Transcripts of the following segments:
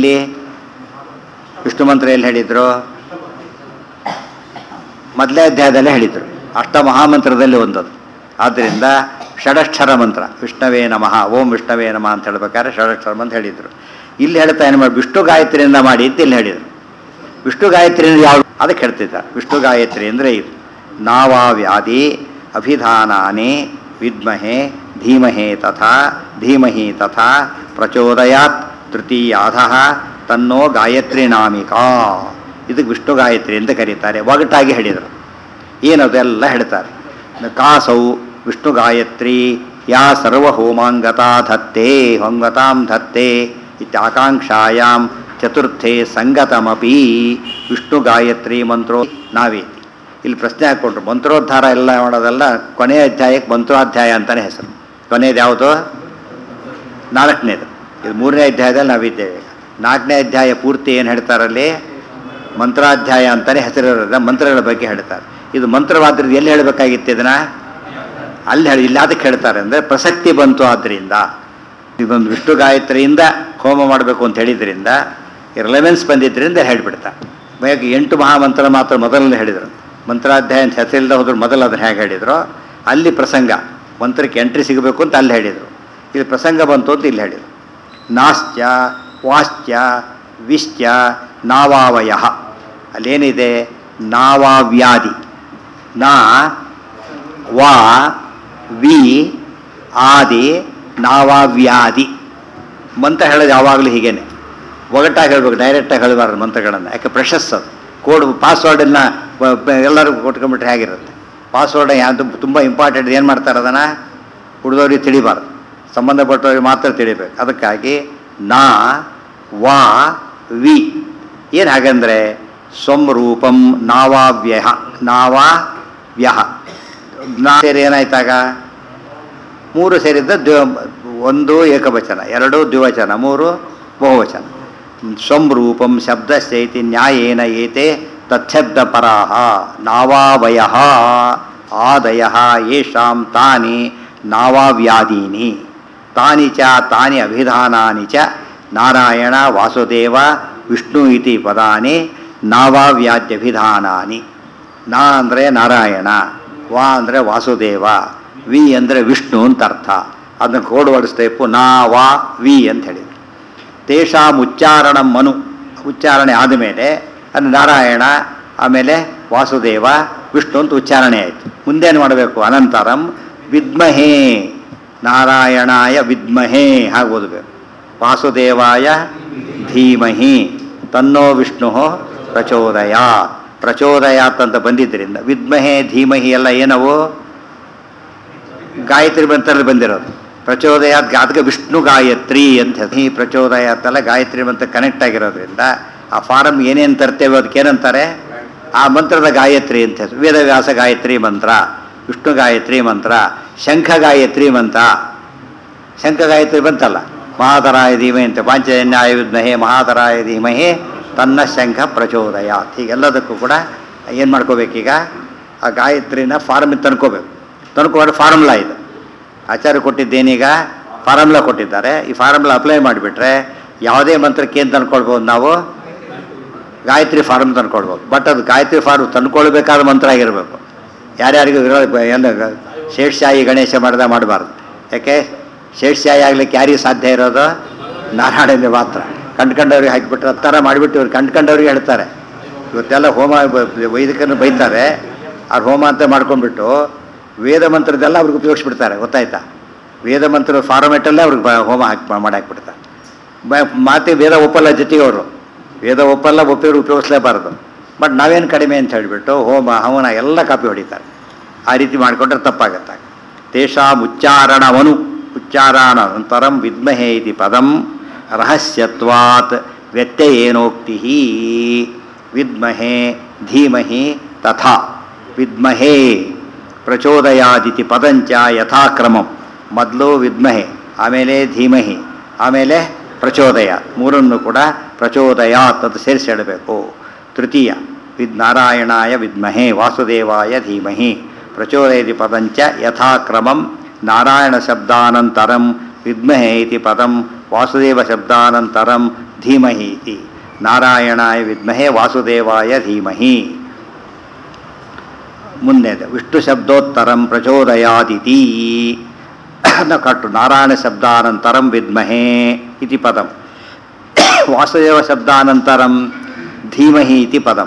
ಎಲ್ಲಿ ವಿಷ್ಣು ಮಂತ್ರ ಎಲ್ಲಿ ಹೇಳಿದ್ರು ಮೊದಲೇ ಅಧ್ಯಾಯದಲ್ಲೇ ಹೇಳಿದರು ಅಷ್ಟ ಮಹಾಮಂತ್ರದಲ್ಲಿ ಒಂದದು ಆದ್ದರಿಂದ ಷಡಕ್ಷರ ಮಂತ್ರ ವಿಷ್ಣವೇ ನಮಃ ಓಂ ವಿಷ್ಣವೇ ನಮಃ ಅಂತ ಹೇಳ್ಬೇಕಾದ್ರೆ ಷಡಕ್ಷರ ಮಂತ್ರ ಹೇಳಿದರು ಇಲ್ಲಿ ಹೇಳ್ತಾ ಏನು ಮಾಡಿ ವಿಷ್ಣು ಗಾಯತ್ರಿಯಿಂದ ಮಾಡಿ ಅಂತ ಇಲ್ಲಿ ಹೇಳಿದರು ವಿಷ್ಣು ಗಾಯತ್ರಿ ಅಂದ್ರೆ ಯಾವುದು ಅದಕ್ಕೆ ಹೇಳ್ತಿದ್ದಾರೆ ವಿಷ್ಣು ಗಾಯತ್ರಿ ಅಂದರೆ ಇದು ನಾವಾ ವ್ಯಾಧಿ ಅಭಿಧಾನಾನಿ ವಿದ್ಮಹೆ ಧೀಮಹೆ ತಥಾ ಧೀಮಹಿ ತಥಾ ಪ್ರಚೋದಯಾತ್ ತೃತೀಯಾಧ ತನ್ನೋ ಗಾಯತ್ರಿ ನಾಮಿಕಾ ಇದಕ್ಕೆ ವಿಷ್ಣು ಗಾಯತ್ರಿ ಅಂತ ಕರೀತಾರೆ ಒಗಟಾಗಿ ಹೇಳಿದರು ಏನದು ಎಲ್ಲ ಹೇಳ್ತಾರೆ ಕಾಸೌ ವಿಷ್ಣು ಗಾಯತ್ರಿ ಯಾ ಸರ್ವ ಹೋಮಾಂಗತಾ ಧತ್ತೆ ಹೊಂಗತಾಂ ಧತ್ತೆ ಇತ್ಯಾಕಾಂಕ್ಷಾಯಾಂ ಚತುರ್ಥೆ ಸಂಗತಮಪಿ ವಿಷ್ಣು ಗಾಯತ್ರಿ ಮಂತ್ರೋ ನಾವೇತಿ ಇಲ್ಲಿ ಪ್ರಶ್ನೆ ಹಾಕ್ಕೊಂಡ್ರು ಮಂತ್ರೋದ್ಧಾರ ಎಲ್ಲ ಮಾಡೋದೆಲ್ಲ ಕೊನೆಯ ಅಧ್ಯಾಯಕ್ಕೆ ಮಂತ್ರಾಧ್ಯಾಯ ಅಂತಲೇ ಹೆಸರು ಕೊನೆಯದು ಯಾವುದು ನಾಲ್ಕನೇದು ಇದು ಮೂರನೇ ಅಧ್ಯಾಯದಲ್ಲಿ ನಾವಿದ್ದೇವೆ ನಾಲ್ಕನೇ ಅಧ್ಯಾಯ ಪೂರ್ತಿ ಏನು ಹೇಳ್ತಾರಲ್ಲಿ ಮಂತ್ರಾಧ್ಯಾಯ ಅಂತಲೇ ಹೆಸರಿರೋದ್ರಿಂದ ಮಂತ್ರಗಳ ಬಗ್ಗೆ ಹೇಳ್ತಾರೆ ಇದು ಮಂತ್ರವಾದ್ರಿಂದ ಎಲ್ಲಿ ಹೇಳಬೇಕಾಗಿತ್ತು ಇದನ್ನ ಅಲ್ಲಿ ಹೇಳಿ ಇಲ್ಲಿ ಅದಕ್ಕೆ ಹೇಳ್ತಾರೆ ಅಂದರೆ ಪ್ರಸಕ್ತಿ ಬಂತು ಆದ್ದರಿಂದ ಇದೊಂದು ವಿಷ್ಣು ಗಾಯತ್ರಿಯಿಂದ ಹೋಮ ಮಾಡಬೇಕು ಅಂತ ಹೇಳಿದ್ರಿಂದ ರಿಲೆವೆನ್ಸ್ ಬಂದಿದ್ದರಿಂದ ಹೇಳಿಬಿಡ್ತಾರೆ ಬೇಗ ಎಂಟು ಮಹಾಮಂತ್ರ ಮಾತ್ರ ಮೊದಲನೇ ಹೇಳಿದರು ಮಂತ್ರಾಧ್ಯಾಯ ಅಂತ ಹೆಸರಿಲ್ಲದೆ ಹೋದ್ರು ಮೊದಲು ಅದನ್ನು ಹೇಗೆ ಹೇಳಿದ್ರು ಅಲ್ಲಿ ಪ್ರಸಂಗ ಮಂತ್ರಕ್ಕೆ ಎಂಟ್ರಿ ಸಿಗಬೇಕು ಅಂತ ಅಲ್ಲಿ ಹೇಳಿದರು ಇಲ್ಲಿ ಪ್ರಸಂಗ ಬಂತು ಅಂತ ಇಲ್ಲಿ ಹೇಳಿದರು ನಾಶ್ಚ ವಾಶ್ಚ ವಿಶ್ಚ ನಾವಾವಯ ಅಲ್ಲೇನಿದೆ ನಾವಾವ್ಯಾಧಿ ನಾ ವಾ ವಿ ಆದಿ ನಾವಾವ್ಯಾಧಿ ಮಂತ್ರ ಹೇಳೋದು ಯಾವಾಗಲೂ ಹೀಗೇನೆ ಒಗಟಾಗಿ ಹೇಳ್ಬೇಕು ಡೈರೆಕ್ಟಾಗಿ ಹೇಳಬಾರ್ದು ಮಂತ್ರಗಳನ್ನು ಯಾಕೆ ಪ್ರೆಷಸ್ ಅದು ಕೋಡ್ ಪಾಸ್ವರ್ಡನ್ನ ಎಲ್ಲರಿಗೂ ಕೊಟ್ಕೊಂಡ್ಬಿಟ್ರೆ ಹೇಗಿರುತ್ತೆ ಪಾಸ್ವರ್ಡ್ ಯಾವುದು ತುಂಬ ಇಂಪಾರ್ಟೆಂಟ್ ಏನು ಮಾಡ್ತಾರೆ ಅದನ್ನು ಹುಡುಗವ್ರಿಗೆ ತಿಳಿಬಾರ್ದು ಸಂಬಂಧಪಟ್ಟವ್ರಿಗೆ ಮಾತ್ರ ತಿಳಿಬೇಕು ಅದಕ್ಕಾಗಿ ನಾ ವಾ ವಿ ಏನು ಹಾಗಂದರೆ ಸ್ವರೂಪಂ ನಾವಾವ್ಯಯ ನಾವಾ ವ್ಯಹ ನಾ ಸೇರಿ ಏನಾಯ್ತಾಗ ಮೂರು ಸೇರಿದ್ದ ದ್ವ ಒಂದು ಏಕವಚನ ಎರಡು ದ್ವಿವಚನ ಮೂರು ಬಹುವಚನ ಸ್ವರೂಪಂ ಶಬ್ದಸ್ಥೈತಿ ನ್ಯಾಯೇನ ಏತೆ ತಚ್ಛಬ್ದ ಪರಾಹ ನಾವಾವಯ ಆದಯ ಯೇಷಾಂ ತಾನಿ ನಾವಾವ್ಯಾದೀನಿ ತಾನಿ ಚ ತಾನಿ ಅಭಿಧಾನಾನಿ ಚ ನಾರಾಯಣ ವಾಸುದೇವ ವಿಷ್ಣು ಇತಿ ಪದಾನಿ ನಾವಾವ್ಯಾದ್ಯಭಿಧಾನಾನಿ ನಾ ಅಂದರೆ ನಾರಾಯಣ ವಾ ಅಂದರೆ ವಾಸುದೇವ ವಿ ಅಂದರೆ ವಿಷ್ಣು ಅಂತ ಅರ್ಥ ಅದನ್ನು ಕೋಡ್ ಹೊಡಿಸ್ತೇಪು ನಾ ವಾ ವಿ ಅಂತ ಹೇಳಿದ್ರು ತೇಷಾಂ ಉಚ್ಚಾರಣ ಮನು ಉಚ್ಚಾರಣೆ ಆದಮೇಲೆ ಅದು ನಾರಾಯಣ ಆಮೇಲೆ ವಾಸುದೇವ ವಿಷ್ಣು ಅಂತ ಉಚ್ಚಾರಣೆ ಆಯಿತು ಮುಂದೇನು ಮಾಡಬೇಕು ಅನಂತರಂ ವಿದ್ಮಹೇ ನಾರಾಯಣಾಯ ವಿದ್ಮಹೇ ಹಾಗೆ ಓದಬೇಕು ವಾಸುದೇವಾಯ ಧೀಮಹಿ ತನ್ನೋ ವಿಷ್ಣು ಪ್ರಚೋದಯ ಪ್ರಚೋದಯಾತ್ ಅಂತ ಬಂದಿದ್ದರಿಂದ ವಿದ್ಮಹೇ ಧೀಮಹಿ ಎಲ್ಲ ಏನವು ಗಾಯತ್ರಿ ಮಂತ್ರದಲ್ಲಿ ಬಂದಿರೋದು ಪ್ರಚೋದಯಾತ್ ಗಾ- ಅದಕ್ಕೆ ವಿಷ್ಣು ಗಾಯತ್ರಿ ಅಂತ ಹೇಳಿ. ಈ ಪ್ರಚೋದಯಾತ್ ಎಲ್ಲ ಗಾಯತ್ರಿ ಮಂತ್ರ ಕನೆಕ್ಟ್ ಆಗಿರೋದ್ರಿಂದ ಆ ಫಾರಮ್ ಏನೇನು ತರ್ತೇವೆ ಅದಕ್ಕೆ ಏನಂತಾರೆ ಆ ಮಂತ್ರದ ಗಾಯತ್ರಿ ಅಂತ ಹೆಸರು ವೇದವ್ಯಾಸ ಗಾಯತ್ರಿ ಮಂತ್ರ ವಿಷ್ಣು ಗಾಯತ್ರಿ ಮಂತ್ರ ಶಂಖ ಗಾಯತ್ರಿ ಮಂತ್ರ ಶಂಖ ಗಾಯತ್ರಿ ಬಂತಲ್ಲ ಮಹಾತರಾಯ ಧೀಮಹಿ ಅಂತ ಪಾಂಚಜನ್ಯಾಯ ವಿದ್ಮಹೇ ಮಹಾತರಾಯ ಧೀಮಹಿ ತನ್ನ ಶಂಖ ಪ್ರಚೋದಯ ಹೀಗೆಲ್ಲದಕ್ಕೂ ಕೂಡ ಏನು ಮಾಡ್ಕೋಬೇಕೀಗ ಆ ಗಾಯತ್ರಿನ ಫಾರ್ಮ್ ತಂದ್ಕೋಬೇಕು ತಂದ್ಕೊಂಡು ಫಾರ್ಮುಲಾ ಇದು ಆಚಾರ್ಯ ಕೊಟ್ಟಿದ್ದೇನೀಗ ಫಾರ್ಮುಲಾ ಕೊಟ್ಟಿದ್ದಾರೆ ಈ ಫಾರ್ಮುಲಾ ಅಪ್ಲೈ ಮಾಡಿಬಿಟ್ರೆ ಯಾವುದೇ ಮಂತ್ರಕ್ಕೆ ಏನು ತಂದ್ಕೊಳ್ಬೋದು ನಾವು ಗಾಯತ್ರಿ ಫಾರ್ಮ್ ತಂದ್ಕೊಳ್ಬೋದು ಬಟ್ ಅದು ಗಾಯತ್ರಿ ಫಾರ್ಮ್ ತಂದ್ಕೊಳ್ಬೇಕಾದ ಮಂತ್ರ ಆಗಿರಬೇಕು ಯಾರ್ಯಾರಿಗೂ ಇರೋ ಎಲ್ಲ ಶೇಷಶಾಹಿ ಗಣೇಶ ಮಾಡ್ದ ಮಾಡಬಾರ್ದು ಯಾಕೆ ಶೇಷಶಾಹಿ ಆಗ್ಲಿಕ್ಕೆ ಯಾರಿಗೆ ಸಾಧ್ಯ ಇರೋದು ನಾರಾಯಣನಿಗೆ ಮಾತ್ರ ಕಂಡ್ಕಂಡವ್ರಿಗೆ ಹಾಕಿಬಿಟ್ರೆ ಆ ಥರ ಮಾಡಿಬಿಟ್ಟು ಇವ್ರು ಕಂಡ್ಕಂಡವ್ರಿಗೆ ಹೇಳ್ತಾರೆ ಇವತ್ತೆಲ್ಲ ಹೋಮ ಬ- ವೈದಿಕರನ್ನು ಬೈತಾರೆ ಅವ್ರು ಹೋಮ ಅಂತ ಮಾಡ್ಕೊಂಡ್ಬಿಟ್ಟು ವೇದ ಮಂತ್ರದೆಲ್ಲ ಅವ್ರಿಗೆ ಉಪಯೋಗಿಸ್ಬಿಡ್ತಾರೆ ಗೊತ್ತಾಯ್ತಾ ವೇದ ಮಂತ್ರದ ಫಾರ್ಮೆಟಲ್ಲೇ ಅವ್ರಿಗೆ ಬ- ಹೋಮ ಹಾಕಿ ಮಾಡಿ ಹಾಕ್ಬಿಡ್ತಾರೆ ಬ- ಮಾತೆ ವೇದ ಒಪ್ಪಲ್ಲ ಜೊತೆಗೆ ಅವರು ವೇದ ಒಪ್ಪಲ್ಲ ಒಪ್ಪಿದ್ರು ಉಪಯೋಗಿಸ್ಲೇಬಾರ್ದು ಬಟ್ ನಾವೇನು ಕಡಿಮೆ ಅಂತ ಹೇಳಿಬಿಟ್ಟು ಹೋಮ ಹವನ ಎಲ್ಲ ಕಾಪಿ ಹೊಡಿತಾರೆ ಆ ರೀತಿ ಮಾಡಿಕೊಂಡ್ರೆ ತಪ್ಪಾಗತ್ತೆ ತೇಷಾಂ ಉಚ್ಚಾರಣವನು ಉಚ್ಚಾರಣಾನಂತರಂ ವಿದ್ಮಹೇ ಇತಿ ಪದಂ ರಹಸ್ಯತ್ವಾತ್ ವ್ಯತ್ಯಯೇನೋಕ್ತಿ ವಿದ್ಮಹೇ ಧೀಮಹಿ ತಥಾ ವಿದ್ಮಹೇ ಪ್ರಚೋದಯಾದಿತಿ ಪದಂಚ ಯಥಾಕ್ರಮಂ ಮೊದಲು ವಿದ್ಮಹೆ ಆಮೇಲೆ ಧೀಮಹಿ ಆಮೇಲೆ ಪ್ರಚೋದಯ ಮೂರನ್ನು ಕೂಡ ಪ್ರಚೋದಯಾತ್ ಅಂತ ಸೇರಿಸಿ ಹೇಳಬೇಕು ತೃತೀಯ ವಿದ್ ನಾರಾಯಣಾಯ ವಿದ್ಮಹೆ ವಾಸುದೇವಾಯ ಧೀಮಹಿ ಪ್ರಚೋದಯತಿ ಪದಂಚ ಯಥಾಕ್ರಮಂ ನಾರಾಯಣ ಶಬ್ದಾನಂತರಂ ವಿದ್ಮಹೆ ಇತಿ ಪದಂ ವಾಸುದೇವ ಶಬ್ದಾನಂತರಂ ಧೀಮಹಿ ಇತಿ ನಾರಾಯಣಾಯ ವಿದ್ಮಹೇ ವಾಸುದೇವಾಯ ಧೀಮಹಿ ಮುಂದೆ ವಿಷ್ಣು ಶಬ್ದೋತ್ತರಂ ಪ್ರಚೋದಯಾದಿತಿ ನ ಕಟ್ಟು ನಾರಾಯಣ ಶಬ್ದಾನಂತರಂ ವಿದ್ಮಹೇ ಇತಿ ಪದಂ ವಾಸುದೇವ ಶಬ್ದಾನಂತರಂ ಧೀಮಹಿ ಇತಿ ಪದಂ